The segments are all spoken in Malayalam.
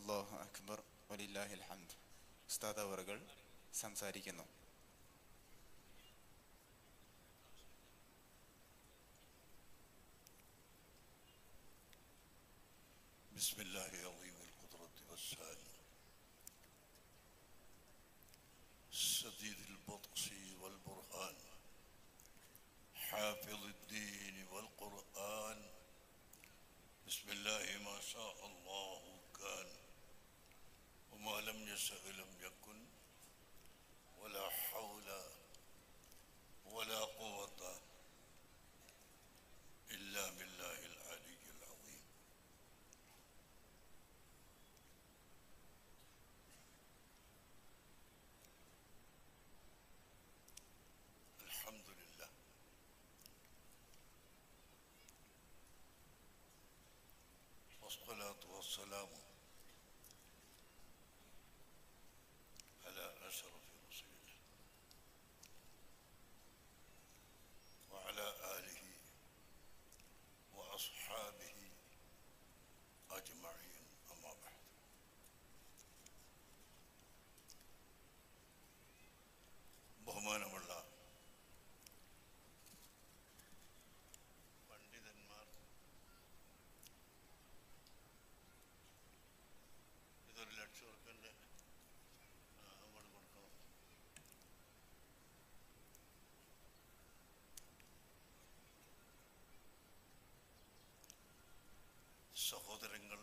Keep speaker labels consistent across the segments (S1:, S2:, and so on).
S1: അള്ളാഹു അക്ബർ വലില്ലാഹിൽ ഹംദ് ഉസ്താദ് അവറുകൾ സംസാരിക്കുന്നു
S2: بسم الله عظيم القدرة والسال سديد البطش والبرهان حافظ الدين والقرآن بسم الله ما شاء الله كان وما لم يشأ لم يكن ولا حول ولا قوة إلا بالله العلي العظيم الحمد لله والصلاة والسلام على أشرف رسول الله وعلى آله وأصحابه أجمعين أما بعد ബഹുമാനമുള്ള പണ്ഡിതന്മാർ ഇതൊരു ലക്ഷം ഉറുപ്പ്യൻ്റെ അങ്ങോട്ട് കൊടുക്കണം സഹോദരങ്ങൾ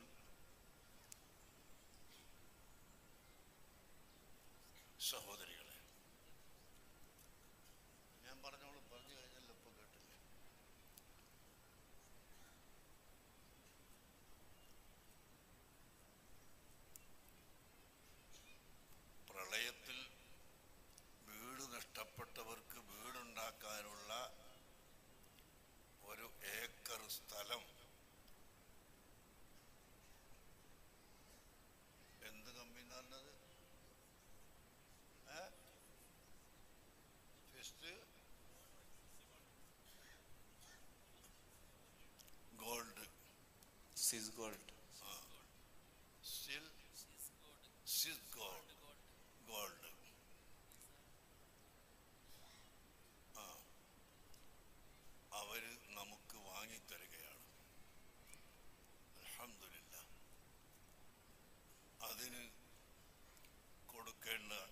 S2: സഹോദരികളെ ഞാൻ പറഞ്ഞോളൂ പറഞ്ഞു കഴിഞ്ഞല്ലോ ഇപ്പൊ കേട്ടില്ലേ പ്രളയത്തിൽ വീട് നഷ്ടപ്പെട്ടവർക്ക് വീടുണ്ടാക്കാനുള്ള ഒരു ഏക്കർ സ്ഥലം എന്ത് കമ്പനി പറഞ്ഞത് ഏ ഫിസ്റ്റ് ഗോൾഡ്
S1: സിസ് ഗോൾഡ്
S2: സ്റ്റിൽ സിസ് ഗോൾഡ് ഗോൾഡ് ആ അവര് നമുക്ക് വാങ്ങിത്തരികയാണ് അൽഹംദുലില്ല അതിന് കൊടുക്കേണ്ട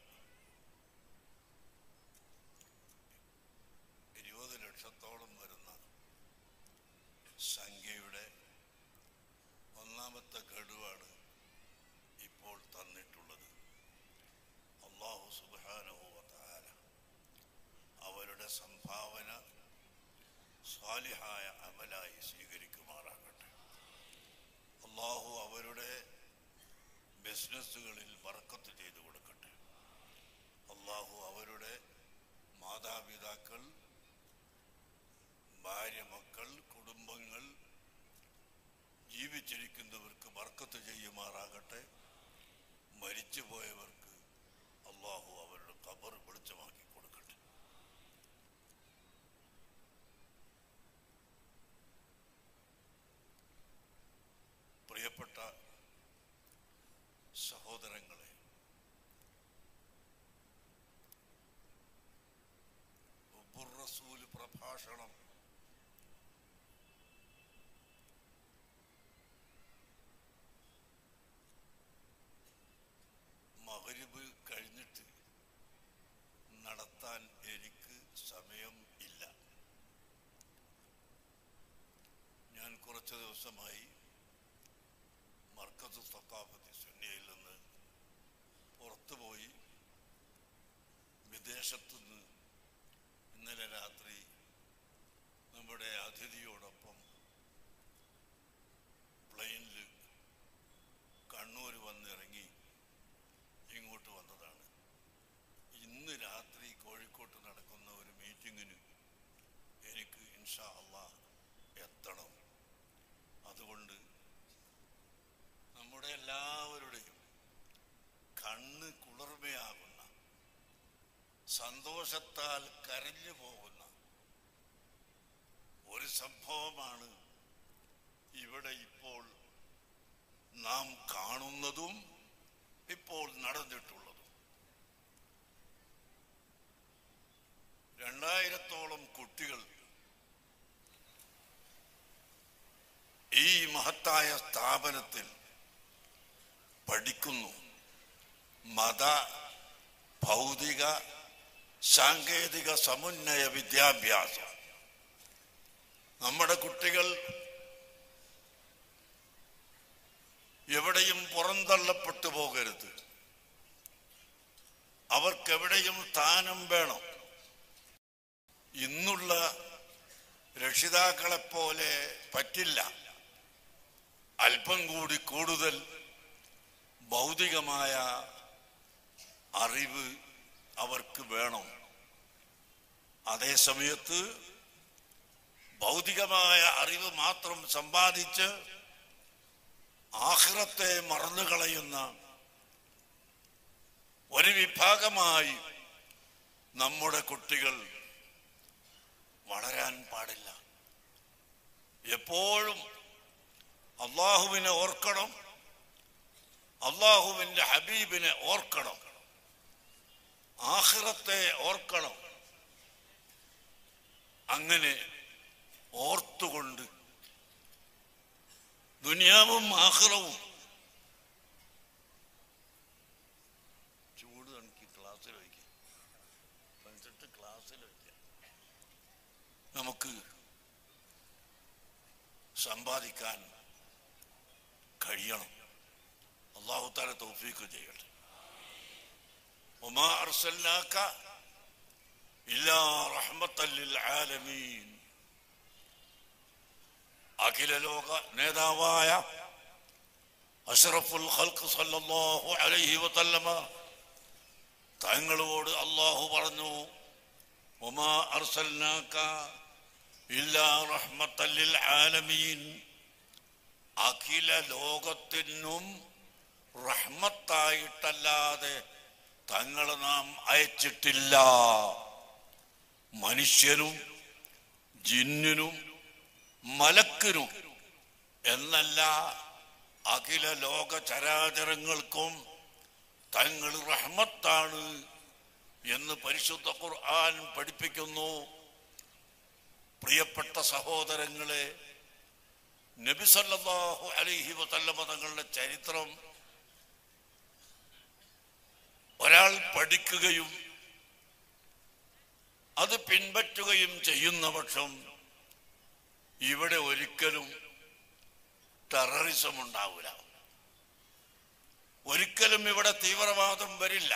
S2: ഇരുപത് ലക്ഷത്തോളം വരുന്ന സംഖ്യയുടെ ഒന്നാമത്തെ ഗഡുവാണ് ഇപ്പോൾ തന്നിട്ടുള്ളത് അള്ളാഹു സുബാനുഭവത്താര അവരുടെ സംഭാവന സ്വാലിഹായ അമലായി സ്വീകരിക്കുമാറാകട്ടെ അള്ളാഹു അവരുടെ ബിസിനസ്സുകളിൽ വറക്കത്ത് ചെയ്തു കൊടുക്കട്ടെ അള്ളാഹു അവരുടെ മാതാപിതാക്കൾ ഭാര്യ മക്കൾ കുടുംബങ്ങൾ ജീവിച്ചിരിക്കുന്നവർക്ക് ബർക്കത്ത് ചെയ്യുമാറാകട്ടെ മരിച്ചുപോയവർക്ക് അള്ളാഹു അവരുടെ കബർ വെളിച്ചമാക്കി കൊടുക്കട്ടെ പ്രിയപ്പെട്ട സഹോദരങ്ങളെ റസൂൽ പ്രഭാഷണം മകരിബ് കഴിഞ്ഞിട്ട് നടത്താൻ എനിക്ക് സമയം ഇല്ല ഞാൻ കുറച്ച് ദിവസമായി മർക്കസ് സത്താഫത്തി സുന്നിയയിൽ നിന്ന് പുറത്തുപോയി വിദേശത്തുനിന്ന് ഇന്നലെ രാത്രി നമ്മുടെ അതിഥിയോടൊപ്പം പ്ലെയിനിൽ കണ്ണൂർ വന്നിറങ്ങി ഇങ്ങോട്ട് വന്നതാണ് ഇന്ന് രാത്രി കോഴിക്കോട്ട് നടക്കുന്ന ഒരു മീറ്റിങ്ങിന് എനിക്ക് ഇൻഷാ അള്ളാ എത്തണം അതുകൊണ്ട് നമ്മുടെ എല്ലാവരുടെയും കണ്ണ് കുളിർമയാകുന്ന സന്തോഷത്താൽ കരഞ്ഞു പോകുന്ന ഒരു സംഭവമാണ് ഇവിടെ ഇപ്പോൾ നാം കാണുന്നത് നടക്കുന്നതും ഇപ്പോൾ നടന്നിട്ടുള്ളതും രണ്ടായിരത്തോളം കുട്ടികൾ ഈ മഹത്തായ സ്ഥാപനത്തിൽ പഠിക്കുന്നു മത ഭൗതിക സാങ്കേതിക സമുന്നയ വിദ്യാഭ്യാസം നമ്മുടെ കുട്ടികൾ എവിടെയും പുറന്തള്ളപ്പെട്ടു പോകരുത് അവർക്കെവിടെയും സ്ഥാനം വേണം ഇന്നുള്ള രക്ഷിതാക്കളെപ്പോലെ പറ്റില്ല അല്പം കൂടി കൂടുതൽ ഭൗതികമായ അറിവ് അവർക്ക് വേണം അതേ സമയത്ത് ഭൗതികമായ അറിവ് മാത്രം സമ്പാദിച്ച് ആഹ്റത്തെ മറന്നുകളയുന്ന ഒരു വിഭാഗമായി നമ്മുടെ കുട്ടികൾ വളരാൻ പാടില്ല എപ്പോഴും അള്ളാഹുവിനെ ഓർക്കണം അള്ളാഹുവിന്റെ ഹബീബിനെ ഓർക്കണം ആഹ്റത്തെ ഓർക്കണം അങ്ങനെ ഓർത്തുകൊണ്ട് ദുനിയാവും ആഹ്റവും ചൂട് തണുക്കി ക്ലാസ്സിൽ വയ്ക്കുക പഞ്ചിട്ട് ക്ലാസ്സിൽ വയ്ക്കുക നമുക്ക് സമ്പാദിക്കാൻ കഴിയണം അള്ളാഹു താല തൗഫീഖ് ചെയ്യട്ടെ وما أرسلناك إلا رحمة للعالمين അഖില ലോക നേതാവായ അഷ്റഫുൽ ഖൽഖ് സല്ലല്ലാഹു അലൈഹി വസല്ലമ തങ്ങളോട് അള്ളാഹു പറഞ്ഞു ഒമാ അർസൽനാക ഇല്ലാ റഹ്മത്തൽ ലിൽ ആലമീൻ അഖില ലോകത്തിനും റഹ്മത്തായിട്ടല്ലാതെ തങ്ങളെ നാം അയച്ചിട്ടില്ല മനുഷ്യനും ജിന്നിനും മലക്കിനും എന്നല്ല അഖില ലോക ചരാചരങ്ങൾക്കും തങ്ങൾ റഹ്മത്താണ് എന്ന് പരിശുദ്ധ ഖുർആൻ പഠിപ്പിക്കുന്നു പ്രിയപ്പെട്ട സഹോദരങ്ങളെ നബി സല്ലല്ലാഹു അലൈഹി വസല്ലമ തങ്ങളുടെ ചരിത്രം ഒരാൾ പഠിക്കുകയും അത് പിൻപറ്റുകയും ചെയ്യുന്ന പക്ഷം ഇവിടെ ഒരിക്കലും ടെററിസം ഉണ്ടാവില്ല ഒരിക്കലും ഇവിടെ തീവ്രവാദം വരില്ല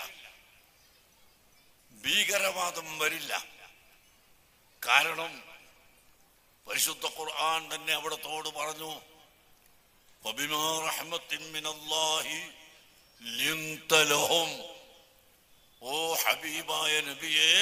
S2: ഭീകരവാദം വരില്ല കാരണം പരിശുദ്ധ ഖുർആൻ തന്നെ അവിടത്തോട് പറഞ്ഞു وبما رحمة من الله لنت لهم ഓ ഹബീബായ നബിയെ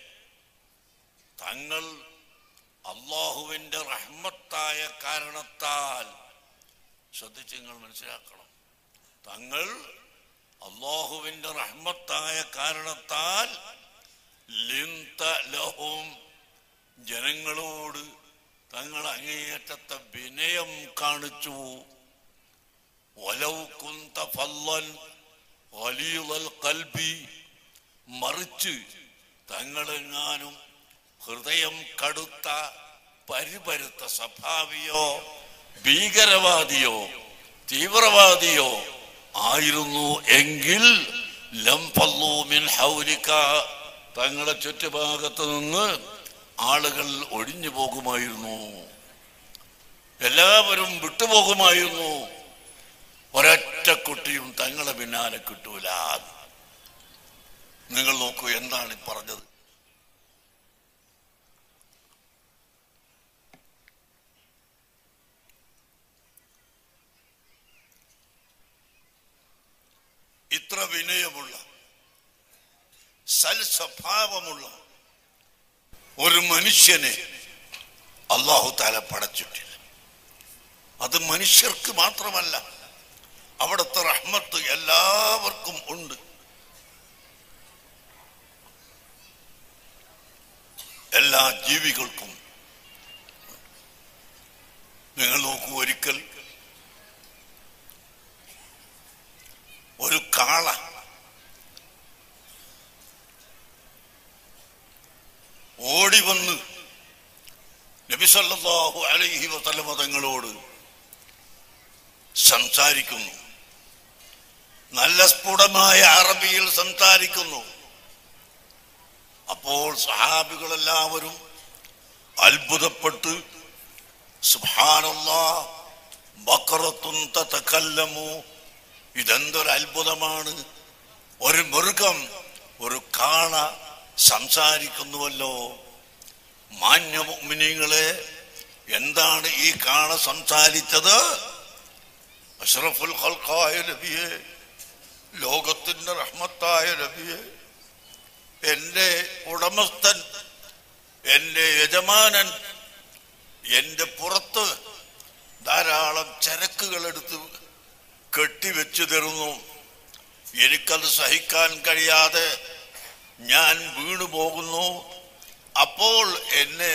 S2: തങ്ങൾ അള്ളാഹുവിന്റെ റഹ്മത്തായ കാരണത്താൽ ശ്രദ്ധിച്ച് നിങ്ങൾ മനസ്സിലാക്കണം തങ്ങൾ അള്ളാഹുവിന്റെ റഹ്മത്തായ കാരണത്താൽ ലിന്ത ലഹും ജനങ്ങളോട് തങ്ങൾ അങ്ങേയറ്റത്തെ വിനയം കാണിച്ചു വലൗ കുന്ത ഫല്ലൻ വലിയുൽ കൽബി മറിച്ച് തങ്ങളെങ്ങാനും ഹൃദയം കടുത്ത പരിപരുത്ത സ്വഭാവിയോ ഭീകരവാദിയോ തീവ്രവാദിയോ ആയിരുന്നു എങ്കിൽ ലം ഫല്ലൂ മിൻ ഹൗലിക തങ്ങളുടെ ചുറ്റുഭാഗത്ത് നിന്ന് ആളുകൾ ഒഴിഞ്ഞു പോകുമായിരുന്നു എല്ലാവരും വിട്ടുപോകുമായിരുന്നു ഒരൊറ്റ കുട്ടിയും തങ്ങളെ പിന്നാലെ കിട്ടൂല നിങ്ങൾ നോക്കൂ എന്താണ് ഈ പറഞ്ഞത് ഇത്ര വിനയമുള്ള സൽസ്വഭാവമുള്ള ഒരു മനുഷ്യനെ അള്ളാഹു താല പടച്ചിട്ടില്ല അത് മനുഷ്യർക്ക് മാത്രമല്ല അവിടുത്തെ റഹ്മത്ത് എല്ലാവർക്കും ഉണ്ട് എല്ലാ ജീവികൾക്കും നിങ്ങൾ നോക്കൂ ഒരിക്കൽ കാള ഓടി വന്ന് നബിസല്ലാഹു അലൈഹി വസല്ലമ തങ്ങളോട് സംസാരിക്കുന്നു നല്ല സ്ഫുടമായ അറബിയിൽ സംസാരിക്കുന്നു അപ്പോൾ സഹാബികളെല്ലാവരും അത്ഭുതപ്പെട്ട് സുബ്ഹാനല്ലാ ബക്കറത്തുൻ തതകല്ലമു ഇതെന്തൊരു അത്ഭുതമാണ് ഒരു മൃഗം ഒരു കാള സംസാരിക്കുന്നുവല്ലോ മാന്യ മുഅ്മിനീങ്ങളെ എന്താണ് ഈ കാള സംസാരിച്ചത് അഷ്റഫുൽ ഖൽഖായ നബിയെ ലോകത്തിന്റെ റഹ്മത്തായ നബിയെ എന്റെ ഉടമസ്ഥൻ എന്റെ യജമാനൻ എന്റെ പുറത്ത് ധാരാളം ചരക്കുകൾ എടുത്ത് കെട്ടിവെച്ചു തരുന്നു എനിക്കത് സഹിക്കാൻ കഴിയാതെ ഞാൻ വീണു പോകുന്നു അപ്പോൾ എന്നെ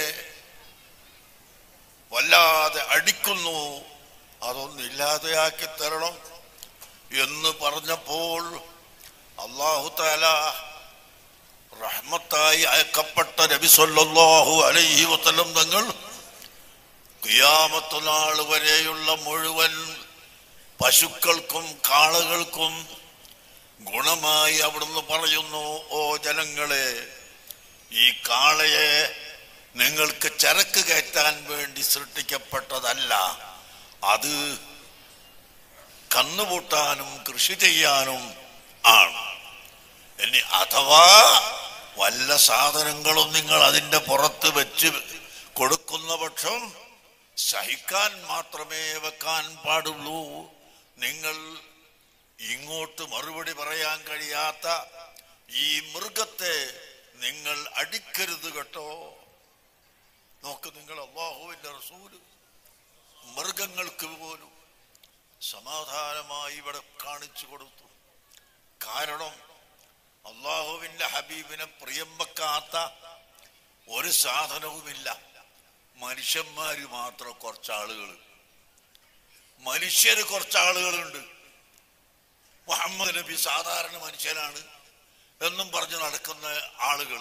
S2: വല്ലാതെ അടിക്കുന്നു അതൊന്ന് ഇല്ലാതെയാക്കി തരണം എന്ന് പറഞ്ഞപ്പോൾ അള്ളാഹു താല റഹ്മത്തായി അയക്കപ്പെട്ട നബി സല്ലല്ലാഹു അലൈഹി വസല്ലം തങ്ങൾ ഖിയാമത്ത് നാൾ വരെയുള്ള മുഴുവൻ പശുക്കൾക്കും കാളകൾക്കും ഗുണമായി അവിടുന്ന് പറയുന്നു ഓ ജനങ്ങളെ ഈ കാളയെ നിങ്ങൾക്ക് ചരക്ക് കയറ്റാൻ വേണ്ടി സൃഷ്ടിക്കപ്പെട്ടതല്ല അത് കന്നുപൂട്ടാനും കൃഷി ചെയ്യാനും ആണ് ഇനി അഥവാ വല്ല സാധനങ്ങളും നിങ്ങൾ അതിന്റെ പുറത്ത് വെച്ച് കൊടുക്കുന്ന പക്ഷം സഹിക്കാൻ മാത്രമേ വെക്കാൻ പാടുള്ളൂ നിങ്ങൾ ഇങ്ങോട്ട് മറുപടി പറയാൻ കഴിയാത്ത ഈ മൃഗത്തെ നിങ്ങൾ അടിക്കരുത് കേട്ടോ നോക്ക് നിങ്ങൾ അള്ളാഹുവിന്റെ റസൂല് മൃഗങ്ങൾക്ക് പോലും സമാധാനമായി ഇവിടെ കാണിച്ചു കൊടുത്തു കാരണം അള്ളാഹുവിന്റെ ഹബീബിനെ പ്രിയം വെക്കാത്ത ഒരു സാധനവുമില്ല മനുഷ്യന്മാര് മാത്രം കുറച്ചാളുകൾ മനുഷ്യര് കുറച്ചാളുകളുണ്ട് മുഹമ്മദ് നബി സാധാരണ മനുഷ്യനാണ് എന്നും പറഞ്ഞ് നടക്കുന്ന ആളുകൾ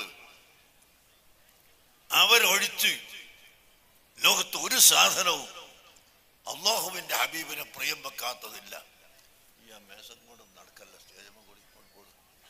S2: അവരൊഴിച്ച് ലോകത്ത് ഒരു സാധനവും അള്ളാഹുവിന്റെ ഹബീബിനെ പ്രിയം വെക്കാത്തതില്ല ഈ ആ മേശം കൊണ്ടും നടക്കല്ല സ്റ്റേജ് കൂടി പോകും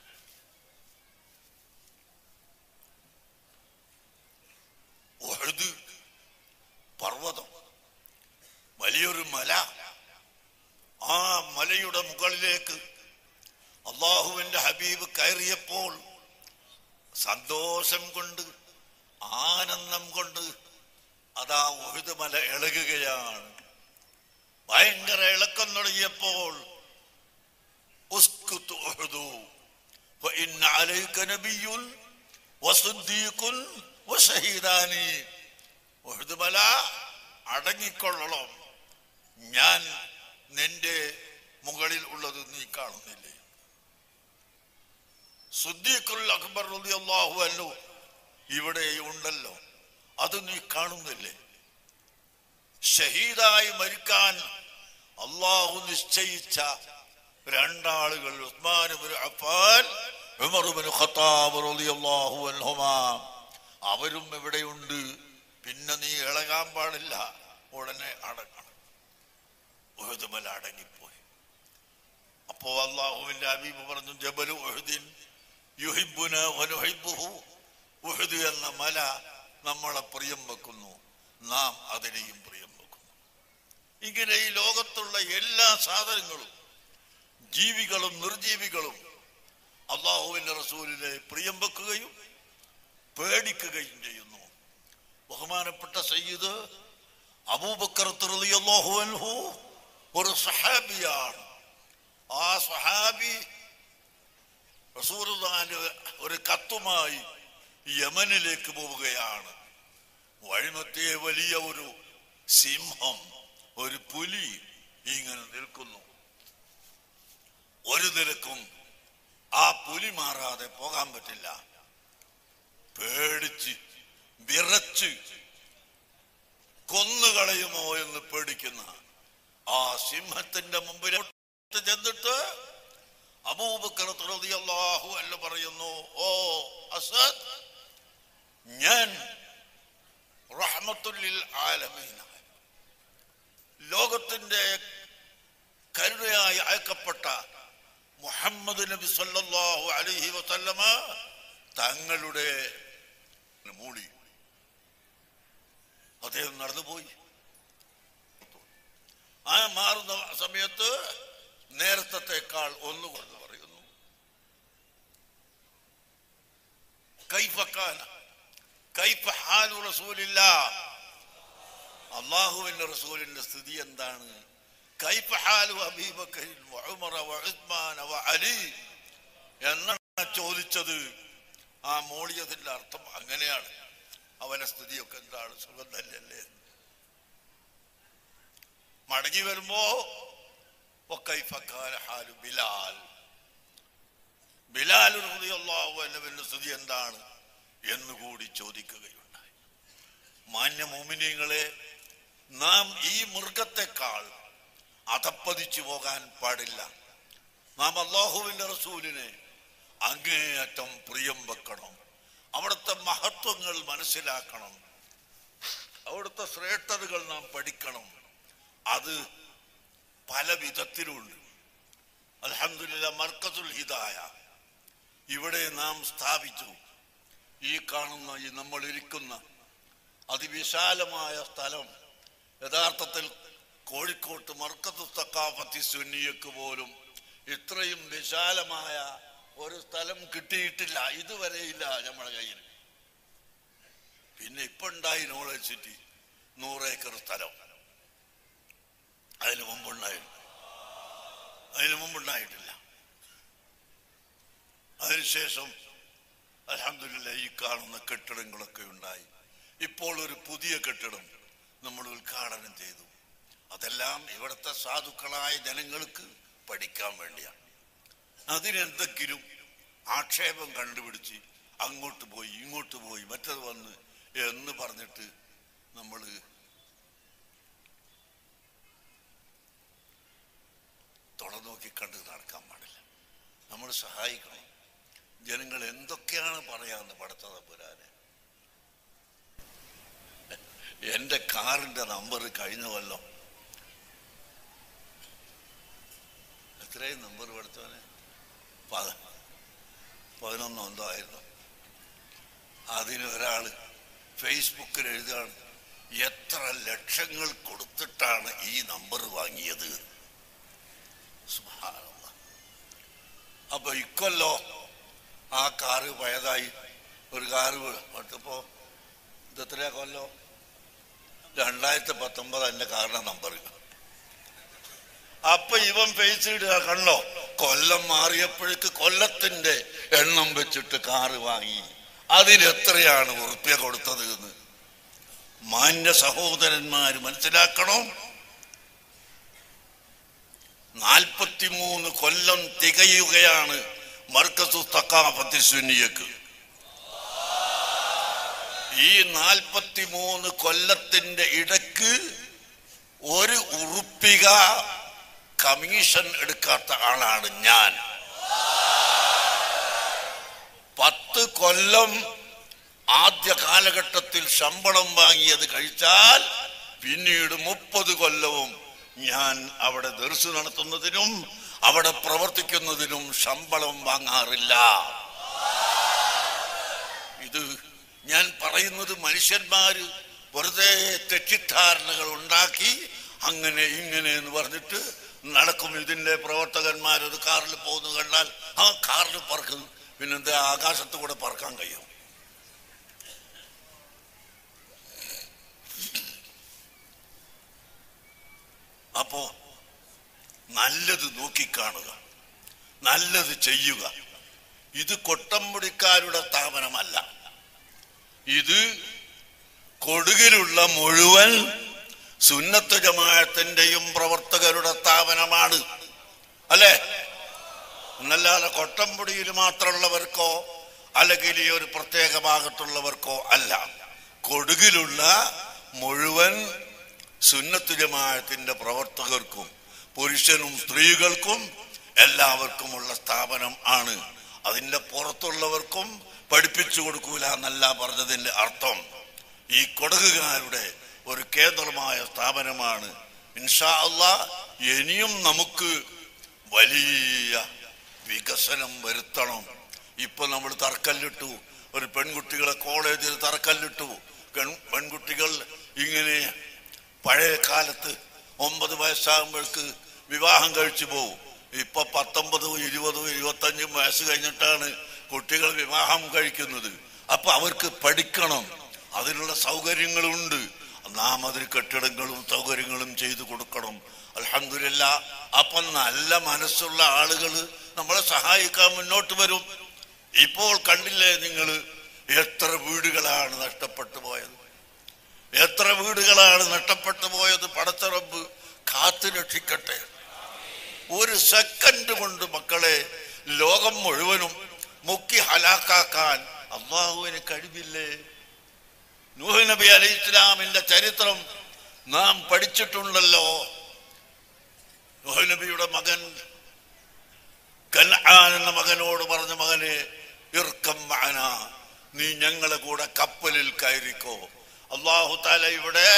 S2: ഉഹദ് പർവ്വതം വലിയൊരു മല ആ മലയുടെ മുകളിലേക്ക് അള്ളാഹുവിന്റെ ഹബീബ് കയറിയപ്പോൾ സന്തോഷം കൊണ്ട് ആനന്ദം കൊണ്ട് അതാ ഉഹദ് മല ഇളകുകയാണ് ഭയങ്കര ഇളക്കം തുടങ്ങിയപ്പോൾ ഉസ്കുത്ത് ഉഹദു فإن عليك نبي وصديق وشهيدان ഉഹദ് മല അടങ്ങിക്കൊള്ളണം ഞാൻ നിന്റെ മുകളിൽ ഉള്ളത് നീ കാണുന്നില്ലേ സുദ്ദീഖുൽ അക്ബർ റളിയല്ലാഹു അൻഹു ഇവിടെ ഉണ്ടല്ലോ അത് നീ കാണുന്നില്ലേ ഷഹീദായി മരിക്കാൻ അള്ളാഹു നിശ്ചയിച്ച രണ്ടാളുകൾ ഉസ്മാൻ ഇബ്നു അഫ്ഫാൻ ഉമർ ഇബ്നു ഖത്താബ് റളിയല്ലാഹു അൻഹുമാ അവരും ഇവിടെയുണ്ട് പിന്നെ നീ ഇളകാൻ പാടില്ല ഉടനെ അടങ്ങണം ഉഹുദുമല അടങ്ങിപ്പോയി അപ്പോ അള്ളാഹുവിന്റെ ഹബീബ് പറഞ്ഞു ജബലു ഉഹുദിൻ യുഹിബുന വനുഹിബുഹു ഉഹുദ് എന്ന മല നമ്മളെ പ്രിയം വെക്കുന്നു നാം അതിനെയും പ്രിയം വെക്കുന്നു ഇങ്ങനെ ഈ ലോകത്തുള്ള എല്ലാ സാധനങ്ങളും ജീവികളും നിർജീവികളും അള്ളാഹുവിന്റെ റസൂലിനെ പ്രിയം വെക്കുകയും പേടിക്കുകയും ചെയ്യുന്നു ബഹുമാനപ്പെട്ട സയ്യിദ് അബൂബക്കർ റളിയല്ലാഹു അൻഹു ഒരു സഹാബിയാണ് ആ സഹാബി റസൂലുള്ളാഹിന്റെ ഒരു കത്തുമായി യമനിലേക്ക് പോവുകയാണ് വഴിമത്തിയെ വലിയ ഒരു സിംഹം ഒരു പുലി ഇങ്ങനെ നിൽക്കുന്നു ഒരു നിലക്കും ആ പുലി മാറാതെ പോകാൻ പറ്റില്ല പേടിച്ച് വിറച്ച് കൊന്നുകളയുമോ എന്ന് പേടിക്കുന്ന ആ സിംഹത്തിന്റെ മുമ്പിൽ ചെന്നിട്ട് അബൂബക്കർ റളിയല്ലാഹു അൻഹു പറയുന്നു ഓ അസദ് ഞാൻ റഹ്മത്തുല്ലിൽ ആലമീൻ ലോകത്തിന്റെ കരുണയായി അയക്കപ്പെട്ട മുഹമ്മദ് നബി സല്ലല്ലാഹു അലൈഹി വസല്ലമ തങ്ങളുടെ മൂളി അദ്ദേഹം നടന്നുപോയി ആ മാറുന്ന സമയത്ത് നേരത്തെക്കാൾ ഒന്നുകൊണ്ട് പറയുന്നു കൈഫക്കാന കൈഫ ഹാലു റസൂലില്ല അള്ളാഹുവിന്റെ റസൂലിന്റെ സ്ഥിതി എന്താണ് കൈഫ ഹാലു അബീബക്കരിൻ വഉമറ വഉസ്മാന വഅലി എന്നാണ് ചോദിച്ചത് ആ മോളിയതിന്റെ അർത്ഥം അങ്ങനെയാണ് അവന്റെ സ്ഥിതിയൊക്കെ എന്താണ് സുഖം തന്നെയല്ലേ മടങ്ങി വരുമ്പോ وكيف كان حال ബിലാൽ ബിലാൽ റളിയല്ലാഹു അൻഹുവിന്റെ സ്ഥിതി എന്താണ് എന്ന് കൂടി ചോദിക്കുകയുണ്ടായി മാന്യ മോമിനിയങ്ങളെ നാം ഈ മൃഗത്തെക്കാൾ അധപ്പതിച്ചു പോകാൻ പാടില്ല നാം അള്ളാഹുവിന്റെ റസൂലിനെ അങ്ങേയറ്റം പ്രിയം വെക്കണം അവിടുത്തെ മഹത്വങ്ങൾ മനസ്സിലാക്കണം അവിടുത്തെ ശ്രേഷ്ഠതകൾ നാം പഠിക്കണം അത് പല വിധത്തിലുണ്ട് അലഹമില്ല മർക്കത്തുൽ ഹിദായ ഇവിടെ നാം സ്ഥാപിച്ചു ഈ കാണുന്ന ഈ നമ്മൾ ഇരിക്കുന്ന അതിവിശാലമായ സ്ഥലം യഥാർത്ഥത്തിൽ കോഴിക്കോട്ട് മർക്കത്തു തക്കാഫത്തി സുന്നിയക്ക് പോലും ഇത്രയും വിശാലമായ ഒരു സ്ഥലം കിട്ടിയിട്ടില്ല ഇതുവരെ ഇല്ല നമ്മുടെ കയ്യിൽ പിന്നെ ഇപ്പൊ ഉണ്ടായി നോളജ് സിറ്റി നൂറേക്കർ സ്ഥലം അതിന് മുമ്പുണ്ടായിരുന്നു അതിന് മുമ്പുണ്ടായിട്ടില്ല അതിനുശേഷം അലഹമില്ല ഈ കാണുന്ന കെട്ടിടങ്ങളൊക്കെ ഉണ്ടായി ഇപ്പോൾ ഒരു പുതിയ കെട്ടിടം നമ്മൾ ഉദ്ഘാടനം ചെയ്തു അതെല്ലാം ഇവിടുത്തെ സാധുക്കളായ ജനങ്ങൾക്ക് പഠിക്കാൻ വേണ്ടിയാണ് അതിനെന്തെങ്കിലും ആക്ഷേപം കണ്ടുപിടിച്ച് അങ്ങോട്ട് പോയി ഇങ്ങോട്ട് പോയി മറ്റത് വന്ന് എന്ന് പറഞ്ഞിട്ട് നമ്മൾ തുറന്നോക്കി കണ്ട് നടക്കാൻ പാടില്ല നമ്മൾ സഹായിക്കണം ജനങ്ങൾ എന്തൊക്കെയാണ് പറയാന്ന് പടത്തത പുരാന് എന്റെ കാറിന്റെ നമ്പർ കഴിഞ്ഞ കൊല്ലം എത്രയും നമ്പർ പഠിച്ചവന് പത പതിനൊന്നോ എന്തോ ആയിരുന്നു അതിന് ഒരാള് ഫേസ്ബുക്കിൽ എഴുതാണ് എത്ര ലക്ഷങ്ങൾ കൊടുത്തിട്ടാണ് ഈ നമ്പർ വാങ്ങിയത് സുബ്ഹാനല്ലാഹ്. അപ്പൊ ഇക്കൊല്ലോ ആ കാറ് പഴയതായി ഒരു കാറ് എടുത്തപ്പോ ഇതെത്രയാ കൊല്ലോ രണ്ടായിരത്തി പത്തൊമ്പത് എന്റെ കാറിന്റെ നമ്പർ അപ്പൊ ഇവൻ ഫേസ് ഇടുക കണ്ടോ കൊല്ലം മാറിയപ്പോഴേക്ക് കൊല്ലത്തിന്റെ എണ്ണം വെച്ചിട്ട് കാറ് വാങ്ങി അതിനെത്രയാണ് ഉറുപ്പ്യ കൊടുത്തത് എന്ന് മാന്യ സഹോദരന്മാര് മനസ്സിലാക്കണം നാൽപ്പത്തിമൂന്ന് കൊല്ലം തികയുകയാണ് മർക്കസു തക്കാഫത്തി സുന്നിയക്ക് ഈ നാൽപ്പത്തിമൂന്ന് കൊല്ലത്തിന്റെ ഇടക്ക് ഒരു ഉറുപ്പിക കമ്മീഷൻ എടുക്കാത്ത ആളാണ് ഞാൻ പത്ത് കൊല്ലം ആദ്യ കാലഘട്ടത്തിൽ ശമ്പളം വാങ്ങിയത് കഴിച്ചാൽ പിന്നീട് മുപ്പത് കൊല്ലവും ഞാൻ അവിടെ ദർശു നടത്തുന്നതിനും അവിടെ പ്രവർത്തിക്കുന്നതിനും ശമ്പളം വാങ്ങാറില്ല ഇത് ഞാൻ പറയുന്നത് മനുഷ്യന്മാര് വെറുതെ തെറ്റിദ്ധാരണകൾ ഉണ്ടാക്കി അങ്ങനെ ഇങ്ങനെ എന്ന് പറഞ്ഞിട്ട് നടക്കും ഇതിന്റെ പ്രവർത്തകന്മാരൊരു കാറിൽ പോകുന്നു കണ്ടാൽ ആ കാറിൽ പറക്കും പിന്നെന്താ ആകാശത്ത് കൂടെ പറക്കാൻ കഴിയും അപ്പോ നല്ലത് നോക്കിക്കാണുക നല്ലത് ചെയ്യുക ഇത് കൊട്ടംപുടിക്കാരുടെ സ്ഥാപനമല്ല ഇത് കൊടുകിലുള്ള മുഴുവൻ സുന്നത്ത് ജമാഅത്തിന്റെയും പ്രവർത്തകരുടെ സ്ഥാപനമാണ് അല്ലേ എന്നല്ലാതെ കൊട്ടംപുടിയിൽ മാത്രമുള്ളവർക്കോ അല്ലെങ്കിൽ ഈ ഒരു പ്രത്യേക ഭാഗത്തുള്ളവർക്കോ അല്ല കൊടുകിലുള്ള മുഴുവൻ സുന്നത്ത് ജമാഅത്തിന്റെ പ്രവർത്തകർക്കും പുരുഷനും സ്ത്രീകൾക്കും എല്ലാവർക്കുമുള്ള സ്ഥാപനം ആണ് അതിന്റെ പുറത്തുള്ളവർക്കും പഠിപ്പിച്ചു കൊടുക്കൂല എന്നല്ല പറഞ്ഞതിന്റെ അർത്ഥം ഈ കൊടകുകാരുടെ ഒരു കേന്ദ്രമായ സ്ഥാപനമാണ് ഇൻഷാ അള്ളാ ഇനിയും നമുക്ക് വലിയ വികസനം വരുത്തണം ഇപ്പൊ നമ്മൾ തറക്കല്ലിട്ടു ഒരു പെൺകുട്ടികളെ കോളേജിൽ തറക്കല്ലിട്ടു പെൺ- പെൺകുട്ടികൾ ഇങ്ങനെ പഴയ കാലത്ത് ഒമ്പത് വയസ്സാകുമ്പോഴേക്ക് വിവാഹം കഴിച്ചു പോകും ഇപ്പൊ പത്തൊമ്പതും ഇരുപതും ഇരുപത്തഞ്ചും വയസ്സ് കഴിഞ്ഞിട്ടാണ് കുട്ടികൾ വിവാഹം കഴിക്കുന്നത് അപ്പൊ അവർക്ക് പഠിക്കണം അതിനുള്ള സൗകര്യങ്ങളുണ്ട് നാം അതിന് കെട്ടിടങ്ങളും സൗകര്യങ്ങളും ചെയ്തു കൊടുക്കണം അലഹമില്ല അപ്പൊ നല്ല മനസ്സുള്ള ആളുകൾ നമ്മളെ സഹായിക്കാൻ മുന്നോട്ട് വരും ഇപ്പോൾ കണ്ടില്ലേ നിങ്ങൾ എത്ര വീടുകളാണ് നഷ്ടപ്പെട്ടു പോയത് എത്ര വീടുകളാണ് നഷ്ടപ്പെട്ടു പോയത് പടച്ചറബ് കാത്തു രക്ഷിക്കട്ടെ ഒരു സെക്കൻഡ് കൊണ്ട് മക്കളെ ലോകം മുഴുവനും മുക്കി ഹലാക്കാക്കാൻ അള്ളാഹുവിന് കഴിവില്ലേ നൂഹ് നബി അലൈഹി ഇസ്ലാമിന്റെ ചരിത്രം നാം പഠിച്ചിട്ടുണ്ടല്ലോ നൂഹ് നബിയുടെ മകൻ കൻആൻ എന്ന മകനോട് പറഞ്ഞ മകനെ ഇർക്കം മഅന നീ ഞങ്ങളെ കൂടെ കപ്പലിൽ കയറിക്കോ അള്ളാഹു താല ഇവിടെ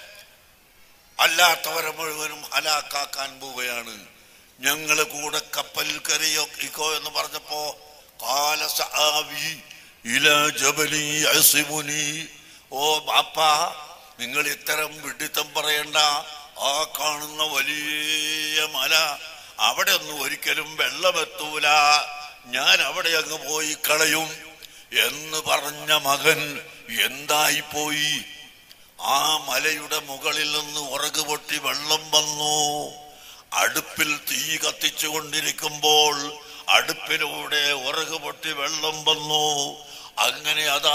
S2: അല്ലാത്തവരെ മുഴുവനും ഹലാക്കാക്കാൻ പോവുകയാണ് ഞങ്ങളെ കൂടെ കപ്പലിൽ കയറിയോ ഇക്കോ എന്ന് പറഞ്ഞപ്പോ കാല സആവി ഇലാ ജബലി യസിമുനി ഓ ബാപ്പ നിങ്ങൾ ഇത്തരം വിഡിത്തം പറയണ്ട ആ കാണുന്ന വലിയ മല അവിടെ ഒന്നും ഒരിക്കലും വെള്ളമെത്തൂല ഞാൻ അവിടെ അങ്ങ് പോയി കളയും എന്ന് പറഞ്ഞ മകൻ എന്തായി പോയി ആ മലയുടെ മുകളിൽ നിന്ന് ഉറക് പൊട്ടി വെള്ളം വന്നു അടുപ്പിൽ തീ കത്തിച്ചു കൊണ്ടിരിക്കുമ്പോൾ അടുപ്പിലൂടെ ഉറക് പൊട്ടി വെള്ളം വന്നു അങ്ങനെ അതാ